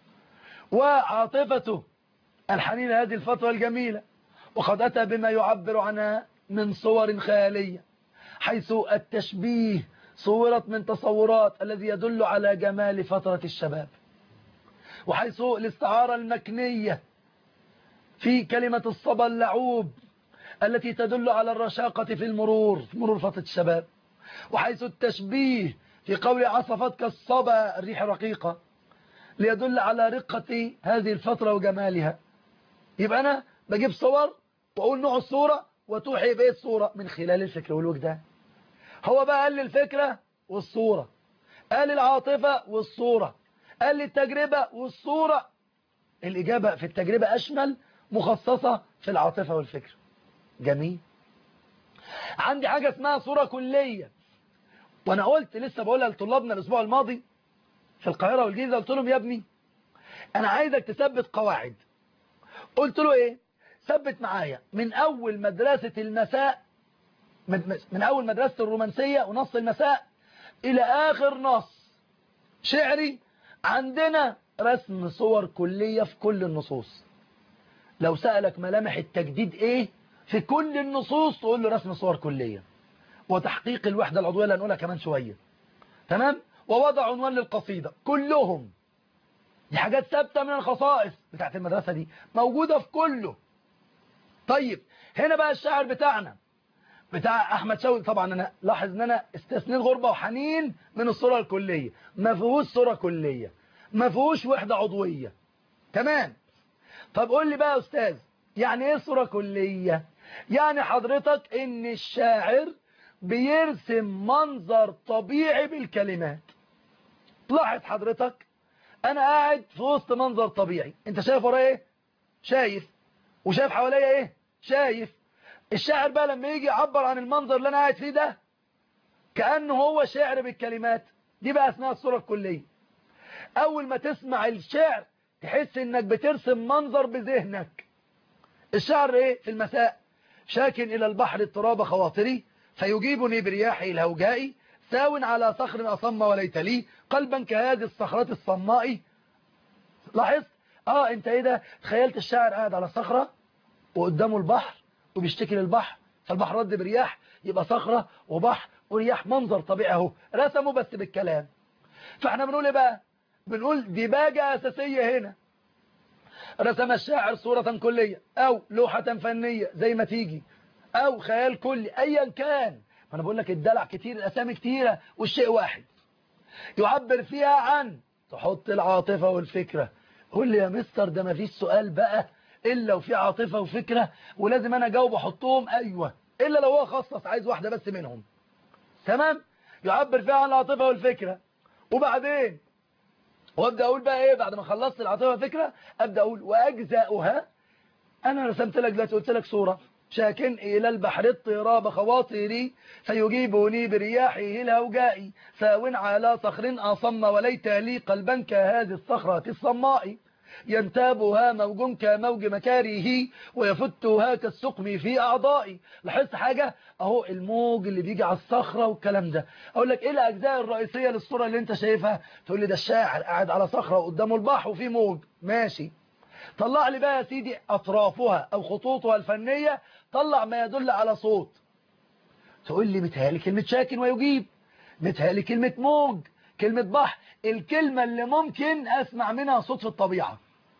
وعاطفته الحنين هذه الفترة الجميلة وقد أتى بما يعبر عنها من صور خيالية حيث التشبيه صورت من تصورات الذي يدل على جمال فترة الشباب وحيث الاستعارة المكنية في كلمة الصبا اللعوب التي تدل على الرشاقة في المرور في مرور فترة الشباب وحيث التشبيه في قول عصفتك الصبا الريح رقيقة ليدل على رقة هذه الفترة وجمالها يبقى أنا بجيب صور وأقول نوع الصورة وتوحي بإيه الصورة من خلال الفكر والوجدان هو بقى قال لي الفكرة والصورة قال لي العاطفة والصورة قال لي التجربة والصورة الإجابة في التجربة أشمل مخصصة في العاطفة والفكر جميل عندي حاجة اسمها صورة كلية وانا قلت لسه بقولها لطلابنا الاسبوع الماضي في القاهرة والجيزة قلت لهم يا ابني انا عايزك تثبت قواعد قلت له ايه ثبت معايا من اول مدرسة المساء من اول مدرسة الرومانسية ونص المساء الى اخر نص شعري عندنا رسم صور كلية في كل النصوص لو سألك ملامح التجديد ايه في كل النصوص تقول له رسم صور كلية وتحقيق الوحدة العضوية اللي هنقولها كمان شوية تمام ووضع عنوان للقصيدة كلهم دي حاجات ثابتة من الخصائص بتاعت المدرسة دي موجودة في كله طيب هنا بقى الشاعر بتاعنا بتاع احمد شوقي طبعا انا لاحظ ان انا استثنيت غربة وحنين من الصورة الكلية ما فيهوش صورة كلية ما فيهوش وحدة عضوية تمام طب قول لي بقى يا استاذ يعني ايه صورة كلية يعني حضرتك ان الشاعر بيرسم منظر طبيعي بالكلمات لاحظ حضرتك انا قاعد في وسط منظر طبيعي انت شايف ورايا ايه شايف وشايف حواليا ايه شايف الشاعر بقى لما يجي يعبر عن المنظر اللي انا قاعد فيه ده كأنه هو شعر بالكلمات دي بقى اسمها الصورة الكلية اول ما تسمع الشعر تحس انك بترسم منظر بذهنك الشعر ايه في المساء شاكن الى البحر اضطراب خواطري فيجيبني برياحه الهوجاء ساو على صخر أصم وليت لي قلبا كهذه الصخرات الصماء لاحظت اه انت ايه ده تخيلت الشاعر قاعد على الصخرة وقدامه البحر وبيشتكي للبحر فالبحر رد برياح يبقى صخرة وبحر ورياح منظر طبيعي اهو رسمه بس بالكلام فاحنا بنقول ايه بقى بنقول ديباجة أساسية هنا رسم الشاعر صورة كلية أو لوحة فنية زي ما تيجي او خيال كلي ايا كان فانا بقول لك الدلع كتير الاسامي كتيرة والشيء واحد يعبر فيها عن تحط العاطفة والفكرة قول لي يا مستر ده ما فيش سؤال بقى الا وفي عاطفة وفكرة ولازم انا اجاوب احطهم ايوه الا لو هو خصص عايز واحدة بس منهم تمام يعبر فيها عن العاطفة والفكرة وبعدين وابدا اقول بقى ايه بعد ما خلصت العاطفة والفكرة ابدا اقول واجزاؤها انا رسمت لك دلوقتي قلت لك صورة شاك إلى البحر اضطراب خواطري فيجيبني برياحه الهوجاء ساو على صخر أصم وليت لي قلبا كهذه الصخرة الصماء ينتابها موج كموج مكاره ويفتها كالسقم في أعضائي لاحظت حاجة اهو الموج اللي بيجي على الصخرة والكلام ده اقول لك ايه الاجزاء الرئيسية للصورة اللي انت شايفها تقول لي ده الشاعر قاعد على صخرة وقدامه البحر وفي موج ماشي طلع لي بقى يا سيدي اطرافها او خطوطها الفنية طلع ما يدل على صوت تقول لي متهيألي كلمة شاكن ويجيب متهيألي كلمة موج كلمة بحر الكلمة اللي ممكن اسمع منها صوت في الطبيعة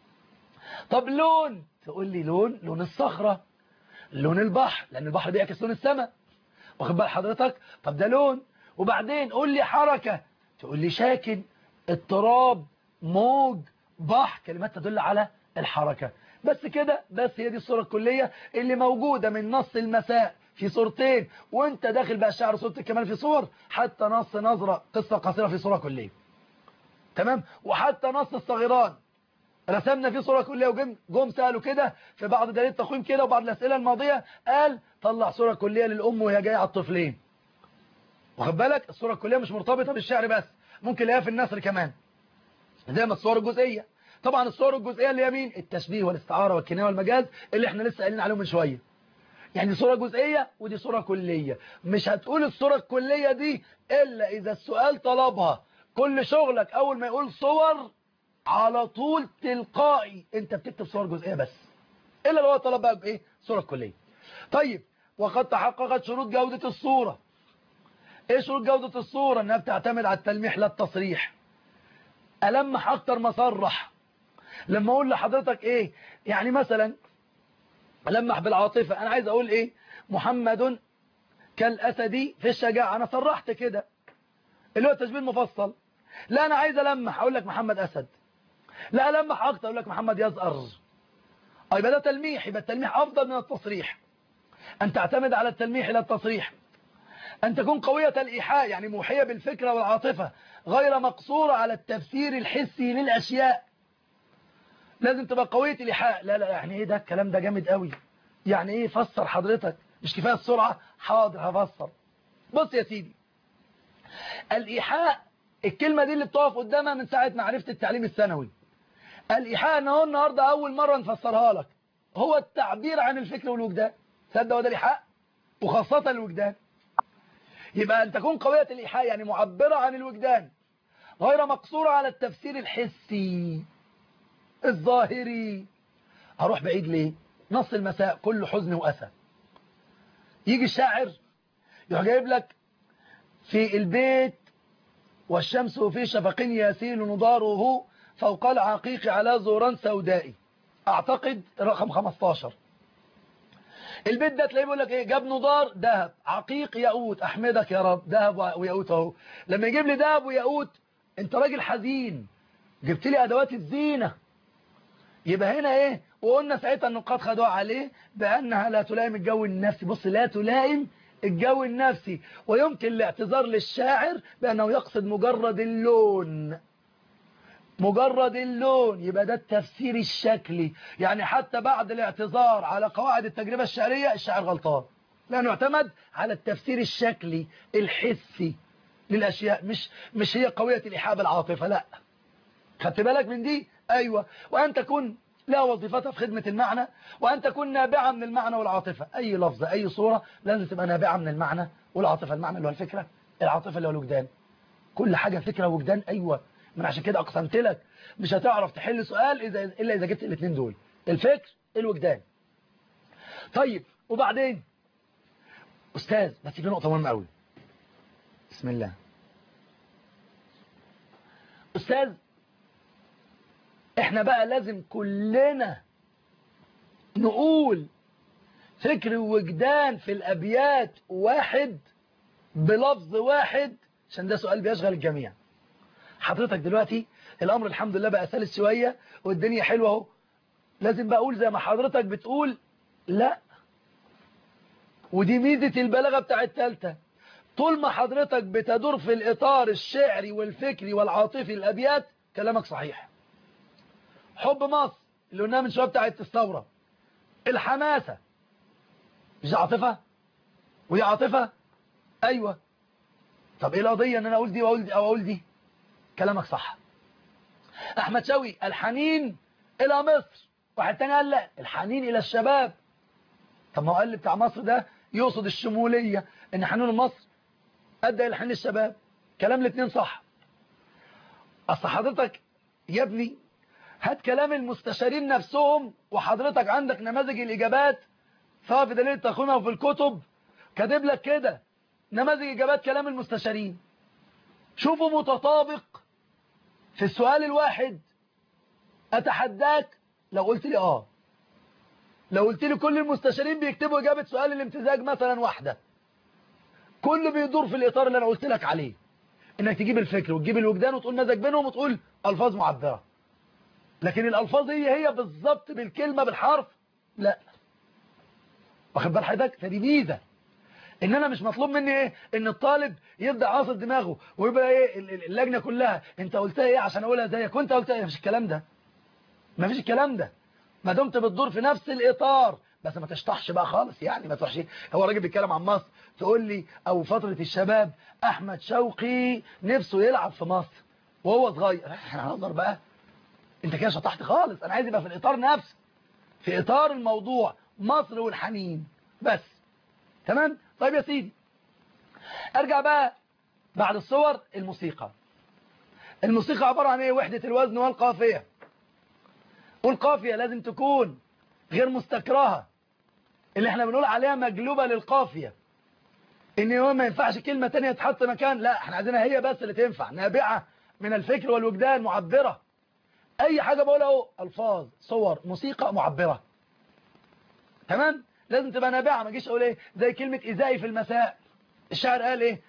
طب لون تقول لي لون لون الصخرة لون البحر لان البحر بيعكس لون السماء واخد بال حضرتك طب ده لون وبعدين قول لي حركة تقول لي شاكن اضطراب موج بحر كلمات تدل على الحركة بس كده بس هي دي الصورة الكلية اللي موجودة من نص المساء في صورتين وانت داخل بقى الشعر صورة الكمال في صور حتى نص نظرة قصة قصيرة في صورة كلية تمام وحتى نص الصغيران رسمنا فيه صورة كلية وجم جم سألوا كده في بعض دليل التقويم كده وبعض الأسئلة الماضية قال طلع صورة كلية للأم وهي جاية على الطفلين واخد بالك الصورة الكلية مش مرتبطة بالشعر بس ممكن نلاقيها في النثر كمان زي ما الصور الجزئية طبعا الصور الجزئية اللي هي مين التشبيه والاستعارة والكناية والمجاز اللي احنا لسه قايلين عليهم من شوية يعني صورة جزئية ودي صورة كلية مش هتقول الصورة الكلية دي إلا إذا السؤال طلبها كل شغلك أول ما يقول صور على طول تلقائي انت بتكتب صور جزئية بس إلا لو هو طلب بقى بإيه صورة كلية طيب وقد تحققت شروط جودة الصورة ايه شروط جودة الصورة انها بتعتمد على التلميح لا التصريح ألمح أكتر ما صرح لما أقول لحضرتك إيه يعني مثلا ألمح بالعاطفة أنا عايز أقول إيه محمد كالأسد في الشجاعة أنا صرحت كده اللي هو التشبيه المفصل لا أنا عايز ألمح أقول لك محمد أسد لا ألمح أكتر أقول لك محمد يزأر أو يبقى ده تلميح يبقى التلميح أفضل من التصريح أن تعتمد على التلميح لا التصريح أن تكون قوية الإيحاء يعني موحية بالفكرة والعاطفة غير مقصورة على التفسير الحسي للأشياء لازم تبقى قوية الإيحاء لا لا يعني إيه ده الكلام ده جامد قوي يعني إيه فسر حضرتك مش كفاية السرعة حاضر هفسر بص يا سيدي الإيحاء الكلمة دي اللي بتقف قدامها من ساعة ما عرفت التعليم الثانوي الإيحاء أنه هو النهاردة أول مرة نفسرها لك هو التعبير عن الفكر والوجدان تصدق هو ده الإيحاء وخاصة الوجدان يبقى أن تكون قوية الإيحاء يعني معبرة عن الوجدان غير مقصورة على التفسير الحسي الظاهري هروح بعيد ليه نص المساء كله حزن وأسى يجي الشاعر يروح جايب لك في البيت والشمس في شفق يسيل نضاره فوق العقيق على زوران سوداء اعتقد رقم 15 البيت ده تلاقيه بيقول لك ايه جاب نضار ذهب عقيق ياقوت احمدك يا رب ذهب وياقوت اهو لما يجيب لي ذهب وياقوت انت راجل حزين جبت لي ادوات الزينه يبقى هنا ايه وقلنا ساعتها النقاط خدوها عليه بانها لا تلائم الجو النفسي بص لا تلائم الجو النفسي ويمكن الاعتذار للشاعر بانه يقصد مجرد اللون مجرد اللون يبقى ده التفسير الشكلي يعني حتى بعد الاعتذار على قواعد التجربة الشعرية الشاعر غلطان لأنه اعتمد على التفسير الشكلي الحسي للأشياء مش مش هي قوية الإيحاء بالعاطفة لا خدت بالك من دي أيوة وأن تكون لا وظيفتها في خدمة المعنى وأن تكون نابعة من المعنى والعاطفة أي لفظة أي صورة لازم تبقى نابعة من المعنى والعاطفة المعنى اللي هو الفكرة العاطفة اللي هو الوجدان كل حاجة فكرة وجدان أيوة من عشان كده أقسمت لك مش هتعرف تحل سؤال إذا إلا إذا جبت الاثنين دول الفكر الوجدان طيب وبعدين أستاذ بس في نقطة مهمة قوي بسم الله أستاذ احنا بقى لازم كلنا نقول فكر وجدان في الأبيات واحد بلفظ واحد عشان ده سؤال بيشغل الجميع حضرتك دلوقتي الأمر الحمد لله بقى سلس شوية والدنيا حلوة اهو لازم بقى أقول زي ما حضرتك بتقول لا ودي ميزة البلاغة بتاع التالتة طول ما حضرتك بتدور في الإطار الشعري والفكري والعاطفي الأبيات كلامك صحيح حب مصر اللي قلناها من شوية بتاعت الثورة الحماسة مش دي عاطفة ودي عاطفة ايوه طب ايه القضية ان انا اقول دي واقول دي او اقول دي كلامك صح احمد شوقي الحنين الى مصر واحد تاني قال لا الحنين الى الشباب طب ما هو قال لي بتاع مصر ده يقصد الشمولية ان حنون مصر ادى الى حنين الشباب كلام الاثنين صح اصل حضرتك يا ابني هات كلام المستشارين نفسهم وحضرتك عندك نماذج الاجابات سواء في دليل التخوين او في الكتب كاتب لك كده نماذج اجابات كلام المستشارين شوفوا متطابق في السؤال الواحد اتحداك لو قلت لي اه لو قلت لي كل المستشارين بيكتبوا اجابة سؤال الامتزاج مثلا واحدة كل بيدور في الاطار اللي انا قلت لك عليه انك تجيب الفكر وتجيب الوجدان وتقول مزاج بينهم وتقول الفاظ معبرة لكن الالفاظ هي هي بالظبط بالكلمة بالحرف لا واخد بال حضرتك فدي ميزه ان انا مش مطلوب مني ايه ان الطالب يبدا عاصر دماغه ويبقى ايه اللجنه كلها انت قلتها ايه عشان اقولها زيك وانت قلتها ايه مفيش الكلام ده مفيش الكلام ده ما دمت بتدور في نفس الاطار بس ما تشطحش بقى خالص يعني ما تروحش هو راجل بيتكلم عن مصر تقول لي او فتره الشباب احمد شوقي نفسه يلعب في مصر وهو صغير احنا هنهزر بقى انت كده شطحت خالص انا عايز يبقى في الاطار نفسه في اطار الموضوع مصر والحنين بس تمام طيب يا سيدي ارجع بقى بعد الصور الموسيقى الموسيقى عبارة عن ايه وحدة الوزن والقافية والقافية لازم تكون غير مستكرهة اللي احنا بنقول عليها مجلوبة للقافية ان هو ما ينفعش كلمة تانية تحط مكان لا احنا عايزينها هي بس اللي تنفع نابعة من الفكر والوجدان معبرة اي حاجة بقولها اهو الفاظ صور موسيقى معبرة تمام لازم تبقى نابعة ما اجيش اقول ايه زي كلمة ازائي في المساء الشاعر قال ايه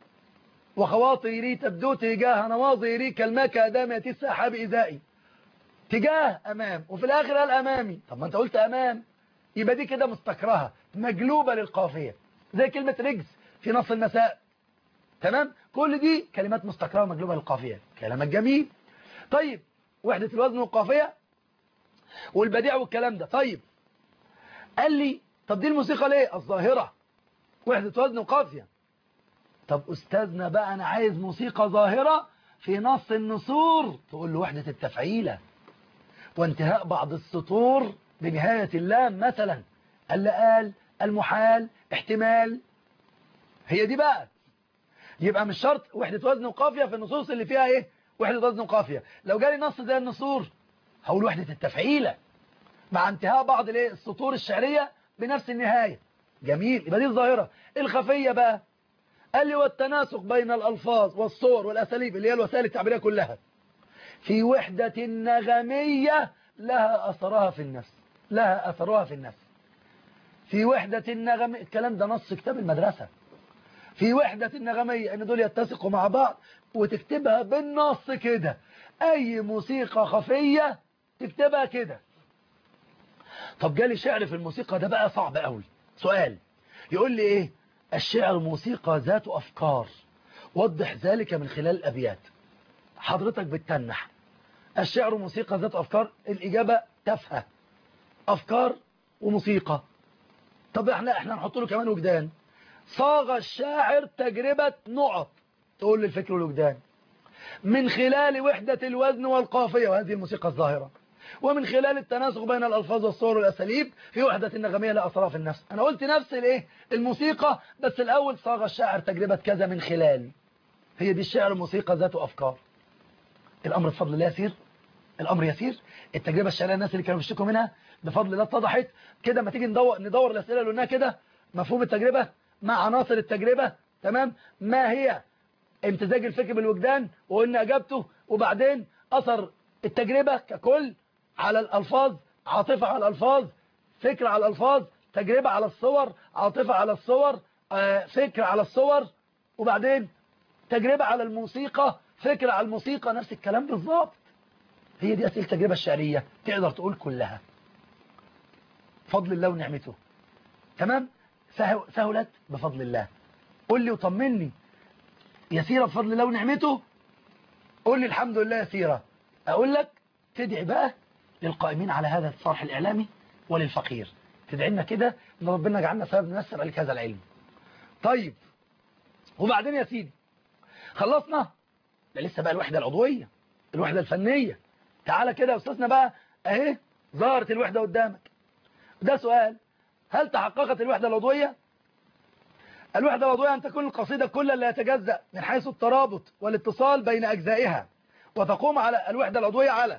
وخواطري تبدو تجاه نواظري كالماك ادامة السحاب ازائي تجاه امام وفي الاخر قال امامي طب ما انت قلت امام يبقى دي كده مستكرهة مجلوبة للقافية زي كلمة رجز في نص المساء تمام كل دي كلمات مستكرهة مجلوبة للقافية كلامك جميل طيب وحدة الوزن والقافية والبديع والكلام ده طيب قال لي طب دي الموسيقى ليه الظاهرة وحدة وزن وقافية طب أستاذنا بقى أنا عايز موسيقى ظاهرة في نص النسور تقول له وحدة التفعيلة وانتهاء بعض السطور بنهاية اللام مثلا اللي قال المحال احتمال هي دي بقى يبقى مش شرط وحدة وزن وقافية في النصوص اللي فيها ايه وحدة وزن وقافية لو جالي نص زي النسور هقول وحدة التفعيلة مع انتهاء بعض الايه السطور الشعرية بنفس النهاية جميل يبقى دي الظاهرة الخفية بقى قال لي والتناسق بين الألفاظ والصور والأساليب اللي هي الوسائل التعبيرية كلها في وحدة نغمية لها أثرها في النفس لها أثرها في النفس في وحدة النغمية الكلام ده نص كتاب المدرسة في وحدة النغمية ان دول يتسقوا مع بعض وتكتبها بالنص كده اي موسيقى خفية تكتبها كده طب جالي شعر في الموسيقى ده بقى صعب قوي سؤال يقول لي ايه الشعر موسيقى ذات افكار وضح ذلك من خلال الابيات حضرتك بتتنح الشعر موسيقى ذات افكار الاجابة تافهه افكار وموسيقى طب احنا احنا نحط له كمان وجدان صاغ الشاعر تجربة نقط تقول للفكر والوجدان من خلال وحدة الوزن والقافية وهذه الموسيقى الظاهرة ومن خلال التناسق بين الألفاظ والصور والأساليب في وحدة النغمية لا أثرها في النفس أنا قلت نفس الايه الموسيقى بس الأول صاغ الشاعر تجربة كذا من خلال هي دي الشعر موسيقى ذات أفكار الأمر بفضل الله يسير الأمر يسير التجربة الشعرية الناس اللي كانوا بيشتكوا منها بفضل الله اتضحت كده ما تيجي ندور ندور الأسئلة اللي قلناها كده مفهوم التجربة مع عناصر التجربة تمام ما هي امتزاج الفكر بالوجدان وقلنا اجابته وبعدين اثر التجربة ككل على الالفاظ عاطفة على الالفاظ فكر على الالفاظ تجربة على الصور عاطفة على الصور آه، فكر على الصور وبعدين تجربة على الموسيقى فكر على الموسيقى نفس الكلام بالظبط هي دي اسئله التجربة الشعرية تقدر تقول كلها فضل الله ونعمته تمام سهو- سهلت بفضل الله قول لي وطمني يسيرة بفضل الله ونعمته قول لي الحمد لله يسيرة أقول لك تدعي بقى للقائمين على هذا الصرح الإعلامي وللفقير تدعي لنا كده ان ربنا يجعلنا سبب نيسر عليك هذا العلم طيب وبعدين يا سيدي خلصنا ده لسه بقى الوحدة العضوية الوحدة الفنية تعالى كده يا استاذنا بقى اهي ظهرت الوحدة قدامك ده سؤال هل تحققت الوحدة العضوية الوحدة العضوية أن تكون القصيدة كلها لا يتجزأ من حيث الترابط والاتصال بين أجزائها وتقوم على الوحدة العضوية على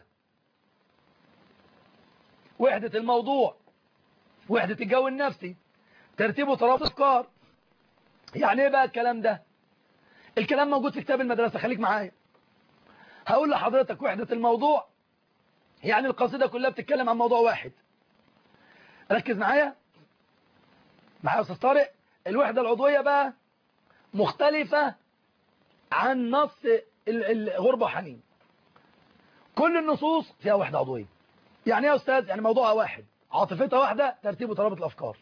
وحدة الموضوع وحدة الجو النفسي ترتيب وترابط أفكار يعني ايه بقى الكلام ده الكلام موجود في كتاب المدرسة خليك معايا هقول لحضرتك وحدة الموضوع يعني القصيدة كلها بتتكلم عن موضوع واحد ركز معايا معايا يا استاذ طارق الوحدة العضوية بقى مختلفة عن نص الغربة وحنين كل النصوص فيها وحدة عضوية يعني يا أستاذ يعني موضوعها واحد عاطفتها واحدة ترتيب وترابط الأفكار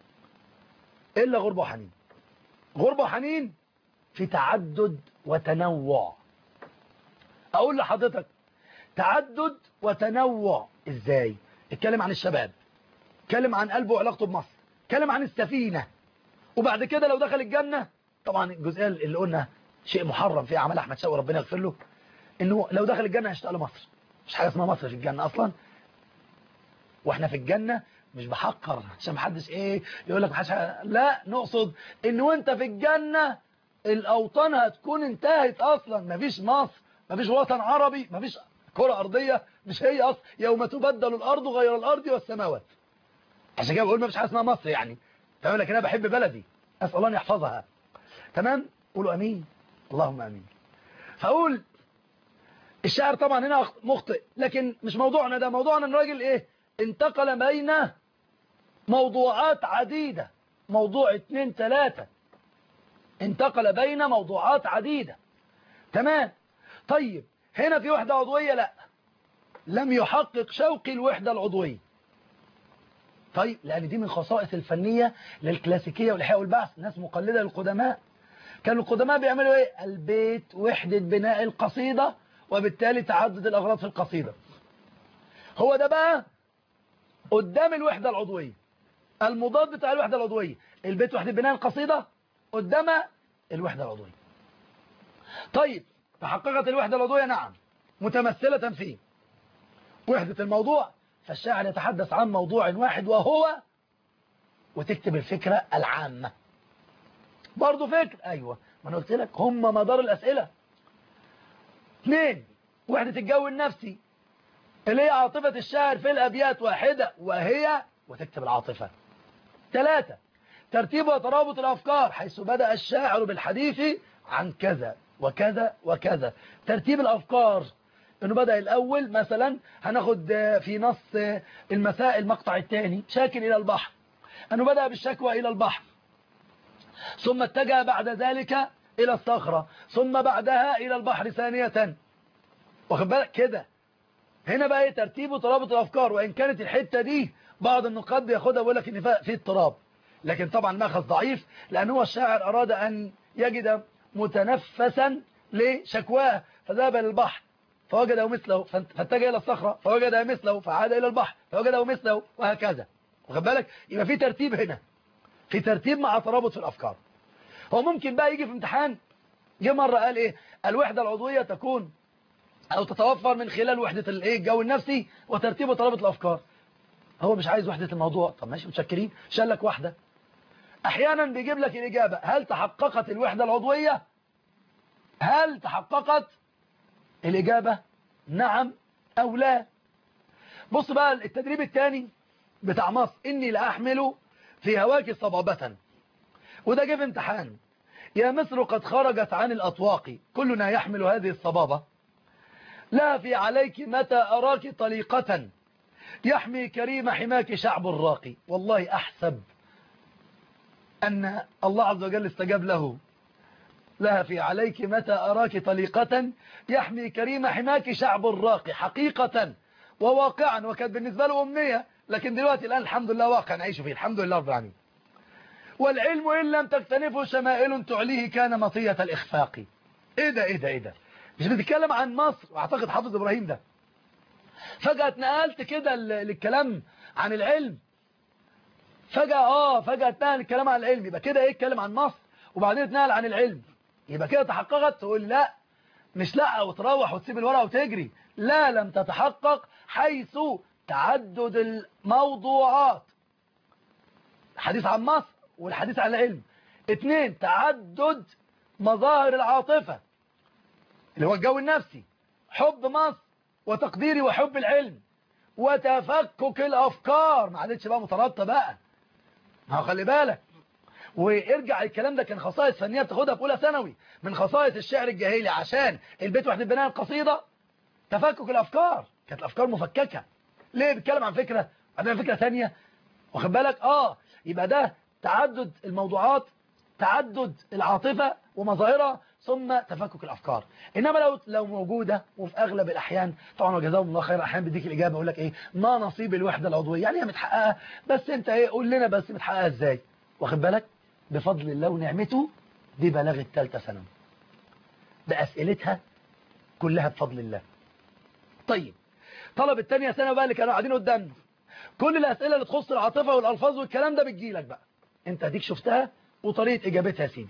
إلا غربة وحنين غربة وحنين في تعدد وتنوع أقول لحضرتك تعدد وتنوع إزاي اتكلم عن الشباب اتكلم عن قلبه وعلاقته بمصر اتكلم عن السفينة وبعد كده لو دخل الجنة طبعا الجزئيه اللي قلنا شيء محرم في اعمال احمد شوقي ربنا يغفر له انه لو دخل الجنه هيشتاق لمصر مش حاجه اسمها مصر في الجنه اصلا واحنا في الجنه مش بحقر عشان محدش ايه يقول لك محدش لا نقصد ان وانت في الجنه الاوطان هتكون انتهت اصلا مفيش مصر مفيش وطن عربي مفيش كره ارضيه مش هي اصلا يوم تبدل الارض غير الارض والسماوات عشان كده بقول مفيش حاجه اسمها مصر يعني تمام لكن انا بحب بلدي اسال الله ان يحفظها تمام قولوا امين اللهم امين فاقول الشاعر طبعا هنا مخطئ لكن مش موضوعنا ده موضوعنا ان الراجل ايه انتقل بين موضوعات عديدة موضوع اتنين تلاتة انتقل بين موضوعات عديدة تمام طيب هنا في وحدة عضوية لا لم يحقق شوقي الوحدة العضوية طيب لأن دي من خصائص الفنية للكلاسيكية والإحياء والبحث ناس مقلدة للقدماء كانوا القدماء بيعملوا ايه البيت وحدة بناء القصيدة وبالتالي تعدد الأغراض في القصيدة هو ده بقى قدام الوحدة العضوية المضاد بتاع الوحدة العضوية البيت وحدة بناء القصيدة قدام الوحدة العضوية طيب تحققت الوحدة العضوية نعم متمثلة في وحدة الموضوع فالشاعر يتحدث عن موضوع واحد وهو وتكتب الفكرة العامة برضه فكر أيوة ما أنا قلت لك هم مدار الأسئلة اثنين وحدة الجو النفسي اللي هي عاطفة الشاعر في الأبيات واحدة وهي وتكتب العاطفة ثلاثة ترتيب وترابط الأفكار حيث بدأ الشاعر بالحديث عن كذا وكذا وكذا ترتيب الأفكار انه بدأ الأول مثلا هناخد في نص المساء المقطع الثاني شاكل إلى البحر أنه بدأ بالشكوى إلى البحر ثم اتجه بعد ذلك إلى الصخرة ثم بعدها إلى البحر ثانية واخد بالك كده هنا بقى ايه ترتيب وترابط الأفكار وإن كانت الحتة دي بعض النقاد بياخدها ويقول لك إن في اضطراب لكن طبعا ماخذ ضعيف لأن هو الشاعر أراد أن يجد متنفسا لشكواه فذهب إلى البحر فوجده مثله فاتجه إلى الصخرة فوجد مثله فعاد إلى البحر فوجده مثله وهكذا واخد بالك يبقى في ترتيب هنا في ترتيب مع ترابط في الأفكار هو ممكن بقى يجي في امتحان جه مرة قال ايه الوحدة العضوية تكون او تتوفر من خلال وحدة الايه الجو النفسي وترتيب وترابط الافكار هو مش عايز وحدة الموضوع طب ماشي متشكرين شال لك واحدة احيانا بيجيب لك الاجابة هل تحققت الوحدة العضوية هل تحققت الاجابة نعم او لا بص بقى التدريب الثاني بتاع مصر اني لاحمل في هواك صبابة وده جه في امتحان يا مصر قد خرجت عن الأطواق كلنا يحمل هذه الصبابة لا في عليك متى أراك طليقة يحمي كريم حماك شعب الراقي والله أحسب أن الله عز وجل استجاب له لها في عليك متى أراك طليقة يحمي كريم حماك شعب الراقي حقيقة وواقعا وكانت بالنسبة له أمنية لكن دلوقتي الآن الحمد لله واقع نعيش فيه الحمد لله رب العالمين والعلم إن لم تكتنفه شمائل تعليه كان مطية الإخفاق إيه ده إيه ده إيه ده مش بتتكلم عن مصر واعتقد حافظ إبراهيم ده فجأة اتنقلت كده للكلام عن العلم فجأة اه فجأة اتنقل الكلام عن العلم يبقى كده ايه اتكلم عن مصر وبعدين اتنقل عن العلم يبقى كده تحققت تقول لا مش لا وتروح وتسيب الورقة وتجري لا لم تتحقق حيث تعدد الموضوعات الحديث عن مصر والحديث عن العلم اتنين تعدد مظاهر العاطفة اللي هو الجو النفسي حب مصر وتقديري وحب العلم وتفكك الأفكار ما عادتش بقى مترابطة بقى ما هو خلي بالك وارجع الكلام ده كان خصائص فنية بتاخدها في أولى ثانوي من خصائص الشعر الجاهلي عشان البيت وحدة بناء القصيدة تفكك الأفكار كانت الأفكار مفككة ليه بيتكلم عن فكرة عندنا فكرة ثانية واخد بالك اه يبقى ده تعدد الموضوعات تعدد العاطفة ومظاهرها ثم تفكك الأفكار إنما لو لو موجودة وفي أغلب الأحيان طبعا وجزاهم الله خير أحيان بيديك الإجابة يقول لك إيه ما نصيب الوحدة العضوية يعني هي متحققة بس أنت إيه قول لنا بس متحققة إزاي واخد بالك بفضل الله ونعمته دي بلاغة ثالثه ثانوي بأسئلتها كلها بفضل الله طيب طلب الثانيه ثانوي بقى اللي كانوا قاعدين قدامنا كل الأسئلة اللي تخص العاطفة والألفاظ والكلام ده بتجيلك بقى انت هديك شفتها وطريقة إجابتها يا سيدي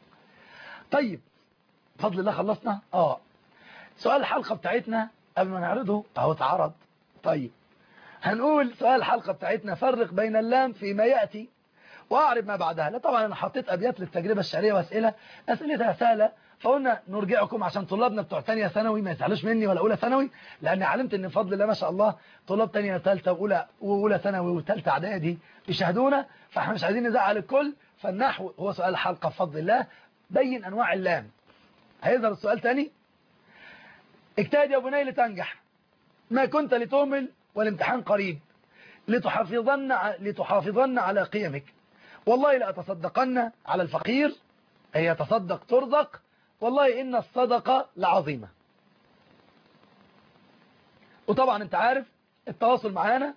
طيب بفضل الله خلصنا اه سؤال الحلقة بتاعتنا قبل ما نعرضه اهو اتعرض طيب هنقول سؤال الحلقة بتاعتنا فرق بين اللام فيما يأتي واعرب ما بعدها لا طبعا انا حطيت ابيات للتجربة الشعرية واسئلة اسئلتها سهلة فقلنا نرجعكم عشان طلابنا بتوع تانية ثانوي ما يزعلوش مني ولا اولى ثانوي لان علمت ان بفضل الله ما شاء الله طلاب تانية ثالثه واولى واولى ثانوي وثالثه اعدادي بيشاهدونا فاحنا مش عايزين نزعل الكل فالنحو هو سؤال الحلقة بفضل الله بين انواع اللام هيظهر السؤال تاني اجتهد يا بني لتنجح ما كنت لتهمل والامتحان قريب لتحافظن لتحافظن على قيمك والله لأتصدقن على الفقير أي يتصدق ترزق والله إن الصدقة لعظيمة وطبعا انت عارف التواصل معانا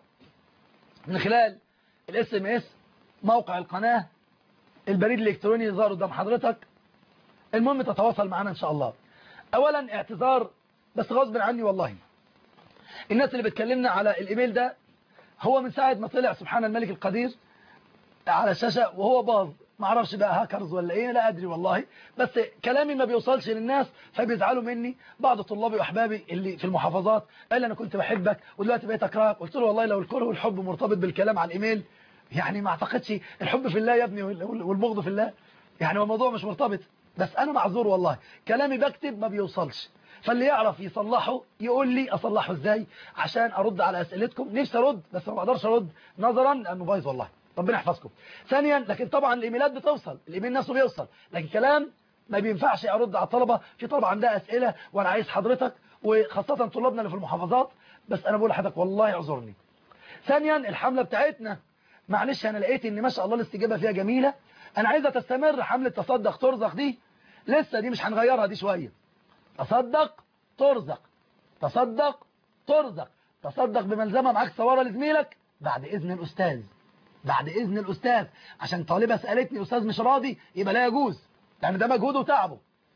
من خلال الاس ام اس موقع القناة البريد الالكتروني يظهر قدام حضرتك المهم تتواصل معانا ان شاء الله اولا اعتذار بس غصب عني والله الناس اللي بتكلمنا على الايميل ده هو من ساعة ما طلع سبحان الملك القدير على الشاشة وهو باظ ما اعرفش بقى هاكرز ولا ايه لا ادري والله بس كلامي ما بيوصلش للناس فبيزعلوا مني بعض طلابي واحبابي اللي في المحافظات قال انا كنت بحبك ودلوقتي بقيت اكرهك قلت له والله لو الكره والحب مرتبط بالكلام على الايميل يعني ما اعتقدش الحب في الله يا ابني والبغض في الله يعني هو الموضوع مش مرتبط بس انا معذور والله كلامي بكتب ما بيوصلش فاللي يعرف يصلحه يقول لي اصلحه ازاي عشان ارد على اسئلتكم نفسي ارد بس ما بقدرش ارد نظرا لانه بايظ والله ربنا يحفظكم ثانيا لكن طبعا الايميلات بتوصل الايميل نفسه بيوصل لكن كلام ما بينفعش ارد على الطلبه في طلبه عندها اسئله وانا عايز حضرتك وخاصه طلابنا اللي في المحافظات بس انا بقول لحضرتك والله اعذرني ثانيا الحمله بتاعتنا معلش انا لقيت ان ما شاء الله الاستجابه فيها جميله انا عايزه تستمر حمله تصدق ترزق دي لسه دي مش هنغيرها دي شويه تصدق ترزق تصدق ترزق تصدق بملزمه معاك صوره لزميلك بعد اذن الاستاذ بعد اذن الاستاذ عشان طالبه سالتني استاذ مش راضي يبقى لا يجوز لان ده مجهوده وتعبه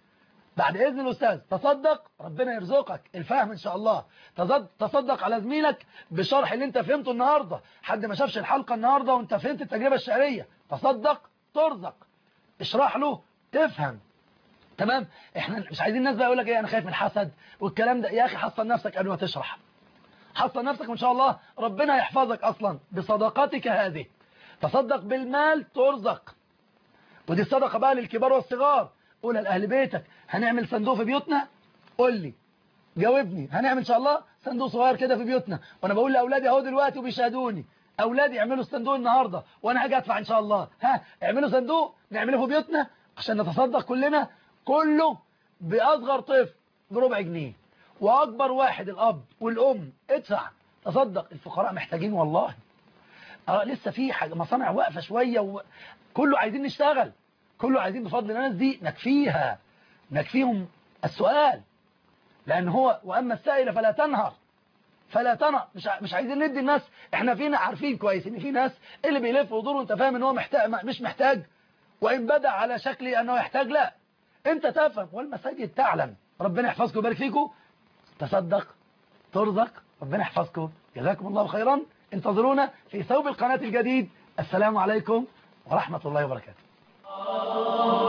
بعد اذن الاستاذ تصدق ربنا يرزقك الفهم ان شاء الله تصدق على زميلك بشرح اللي انت فهمته النهارده حد ما شافش الحلقه النهارده وانت فهمت التجربه الشعريه تصدق ترزق اشرح له تفهم تمام احنا مش عايزين الناس بقى يقول لك ايه انا خايف من الحسد والكلام ده يا اخي حصل نفسك قبل ما تشرح حصل نفسك وان شاء الله ربنا يحفظك اصلا بصدقاتك هذه تصدق بالمال ترزق ودي الصدقه بقى للكبار والصغار قولها لاهل بيتك هنعمل صندوق في بيوتنا قول لي جاوبني هنعمل ان شاء الله صندوق صغير كده في بيوتنا وانا بقول لاولادي اهو دلوقتي وبيشاهدوني اولادي اعملوا الصندوق النهارده وانا هاجي ادفع ان شاء الله ها اعملوا صندوق نعمله في بيوتنا عشان نتصدق كلنا كله باصغر طفل بربع جنيه واكبر واحد الاب والام ادفع تصدق الفقراء محتاجين والله اه لسه في حاجه مصانع واقفه شويه وكله عايزين نشتغل كله عايزين بفضل الناس دي نكفيها نكفيهم السؤال لان هو واما السائل فلا تنهر فلا تنهر مش مش عايزين ندي الناس احنا فينا عارفين كويس ان في ناس اللي بيلف ويدور وانت فاهم ان هو محتاج مش محتاج وان بدا على شكل انه يحتاج لا انت تفهم والمساجد تعلم ربنا يحفظكم ويبارك فيكم تصدق ترزق ربنا يحفظكم جزاكم الله خيرا انتظرونا في ثوب القناة الجديد السلام عليكم ورحمة الله وبركاته